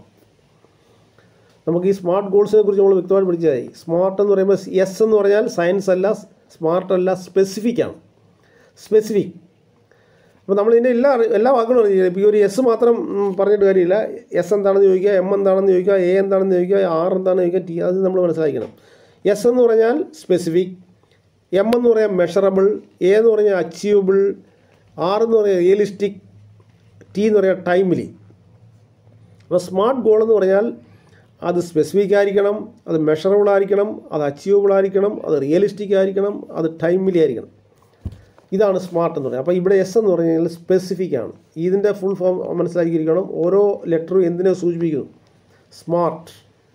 നമുക്ക് ഈ സ്മാർട്ട് ഗോൾസിനെ കുറിച്ച് നമ്മൾ വ്യക്തമായിട്ട് പഠിച്ചതായി സ്മാർട്ട് എന്ന് പറയുമ്പോൾ എസ് എന്ന് പറഞ്ഞാൽ സയൻസ് അല്ല സ്മാർട്ട് അല്ല സ്പെസിഫിക് ആണ് സ്പെസിഫിക് അപ്പോൾ നമ്മൾ ഇതിൻ്റെ എല്ലാ അറി- എല്ലാ വാക്കുകളും അറിയില്ല ഇപ്പോൾ ഈ ഒരു എസ് മാത്രം ഉം, പറഞ്ഞിട്ട് കാര്യമില്ല എസ് എന്താണെന്ന് ചോദിക്കുക എം എന്താണെന്ന് ചോദിക്കുക എ എന്താണെന്ന് ചോദിക്കുക ആർ എന്താണെന്ന് ചോദിക്കുക ടി അത് നമ്മൾ മനസ്സിലാക്കണം എസ് എന്ന് പറഞ്ഞാൽ സ്പെസിഫിക് എം എന്ന് പറയാൻ മെഷറബിൾ എ എന്ന് പറഞ്ഞാൽ അച്ചീവബിൾ ആർ എന്ന് പറഞ്ഞാൽ റിയലിസ്റ്റിക് ടി എന്ന് പറഞ്ഞാൽ ടൈംലി അപ്പോൾ സ്മാർട്ട് ഗോൾ എന്ന് പറഞ്ഞാൽ അത് സ്പെസിഫിക് ആയിരിക്കണം അത് മെഷറബിൾ ആയിരിക്കണം അത് അച്ചീവബിൾ ആയിരിക്കണം അത് റിയലിസ്റ്റിക് ആയിരിക്കണം അത് ടൈംലി ആയിരിക്കണം ഇതാണ് സ്മാർട്ട് എന്ന് പറയുന്നത് അപ്പോൾ ഇവിടെ എസ് എന്ന് പറഞ്ഞു കഴിഞ്ഞാൽ സ്പെസിഫിക് ആണ് ഇതിൻ്റെ ഫുൾ ഫോം മനസ്സിലാക്കിയിരിക്കണം ഓരോ ലെറ്ററും എന്തിനെ സൂചിപ്പിക്കുന്നു SMART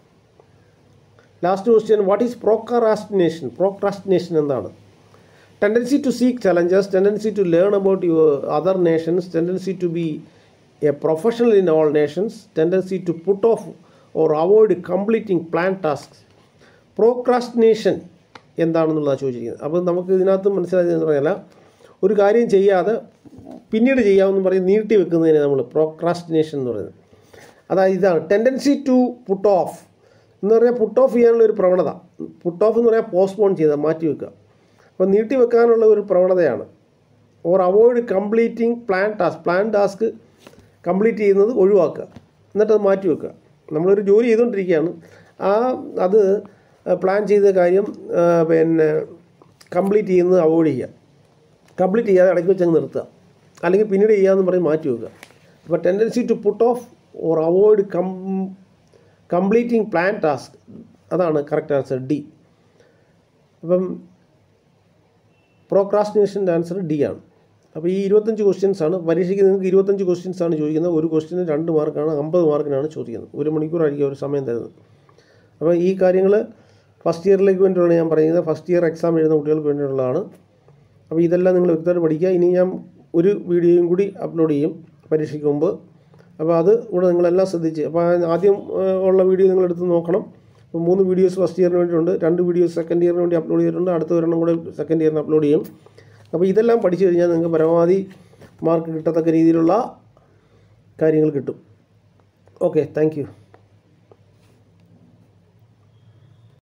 last question what is procrastination procrastination എന്താണ് tendency to seek challenges tendency to learn about your other nations tendency to be a professional in all nations tendency to put off or avoid completing plan task procrastination എന്താണെന്നുള്ളതാണ് ചോദിച്ചിരിക്കുന്നത് അപ്പോൾ നമുക്ക് ഇതിനകത്ത് മനസ്സിലായതെന്ന് പറഞ്ഞാൽ ഒരു കാര്യം ചെയ്യാതെ പിന്നീട് ചെയ്യാമെന്ന് പറയും നീട്ടി വെക്കുന്നതിനെ നമ്മൾ പ്രോക്രാസ്റ്റിനേഷൻ എന്ന് പറയുന്നത് അതായത് ഇതാണ് ടെൻഡൻസി ടു പുട്ട് ഓഫ് എന്ന് പറഞ്ഞാൽ പുട്ട് ഓഫ് ചെയ്യാനുള്ള ഒരു പ്രവണത പുട്ട് ഓഫ് എന്ന് പറഞ്ഞാൽ പോസ്റ്റ്പോൺ ചെയ്താൽ മാറ്റി വെക്കുക അപ്പോൾ നീട്ടി വെക്കാനുള്ള ഒരു പ്രവണതയാണ് or avoid completing plan task plan task complete ചെയ്യുന്നത് ഒഴിവാക്കുക എന്നിട്ട് അത് മാറ്റി വെക്കുക നമ്മളൊരു ജോലി ചെയ്തുകൊണ്ടിരിക്കുകയാണ് ആ അത് പ്ലാൻ ചെയ്ത കാര്യം ആ, പിന്നെ കംപ്ലീറ്റ് ചെയ്യുന്നത് അവോയ്ഡ് ചെയ്യുക കംപ്ലീറ്റ് ചെയ്യാതെ ഇടയ്ക്ക് വെച്ച് അങ്ങ് നിർത്തുക അല്ലെങ്കിൽ പിന്നീട് ചെയ്യാമെന്ന് പറഞ്ഞ് മാറ്റി വെക്കുക അപ്പോൾ tendency to put off or avoid come completing plan task അതാണ് കറക്റ്റ് ആൻസർ ഡി അപ്പം പ്രോക്രാസ്റ്റിനേഷൻ്റെ ആൻസർ ഡി ആണ് അപ്പോൾ ഈ ഇരുപത്തഞ്ച് ക്വസ്റ്റ്യൻസ് ആണ് പരീക്ഷയ്ക്ക് നിങ്ങൾക്ക് ഇരുപത്തഞ്ച് ക്വസ്റ്റ്യൻസ് ആണ് ചോദിക്കുന്നത് ഒരു ക്വസ്റ്റ്യന് രണ്ട് മാർക്കാണ് അമ്പത് മാർക്കിനാണ് ചോദിക്കുന്നത് ഒരു മണിക്കൂറായിരിക്കും ഒരു സമയം തരുന്നത് അപ്പോൾ ഈ കാര്യങ്ങൾ ഫസ്റ്റ് ഇയറിലേക്ക് വേണ്ടിയുള്ള ഞാൻ പറയുന്നത് ഫസ്റ്റ് ഇയർ എക്സാം എഴുതുന്ന കുട്ടികൾക്ക് വേണ്ടിയുള്ളതാണ് അപ്പോൾ ഇതെല്ലാം നിങ്ങൾ വ്യക്തമായിട്ട് പഠിക്കുക ഇനി ഞാൻ ഒരു വീഡിയോയും കൂടി അപ്ലോഡ് ചെയ്യും പരീക്ഷയ്ക്ക് മുമ്പ് അപ്പോൾ അത് കൂടെ നിങ്ങളെല്ലാം ശ്രദ്ധിച്ച് അപ്പോൾ ആദ്യം ഏഹ്, ഉള്ള വീഡിയോ നിങ്ങൾ എടുത്ത് നോക്കണം അപ്പോൾ മൂന്ന് വീഡിയോസ് ഫസ്റ്റ് ഇയറിന് വേണ്ടിയിട്ടുണ്ട് രണ്ട് വീഡിയോസ് സെക്കൻഡ് ഇയറിന് വേണ്ടി അപ്ലോഡ് ചെയ്തിട്ടുണ്ട് അടുത്ത ഒരെണ്ണം കൂടെ സെക്കൻഡ് ഇയറിന് അപ്ലോഡ് ചെയ്യും അപ്പോൾ ഇതെല്ലാം പഠിച്ചു കഴിഞ്ഞാൽ നിങ്ങൾക്ക് പരമാവധി മാർക്ക് കിട്ടത്തക്ക രീതിയിലുള്ള കാര്യങ്ങൾ കിട്ടും ഓക്കെ താങ്ക് യു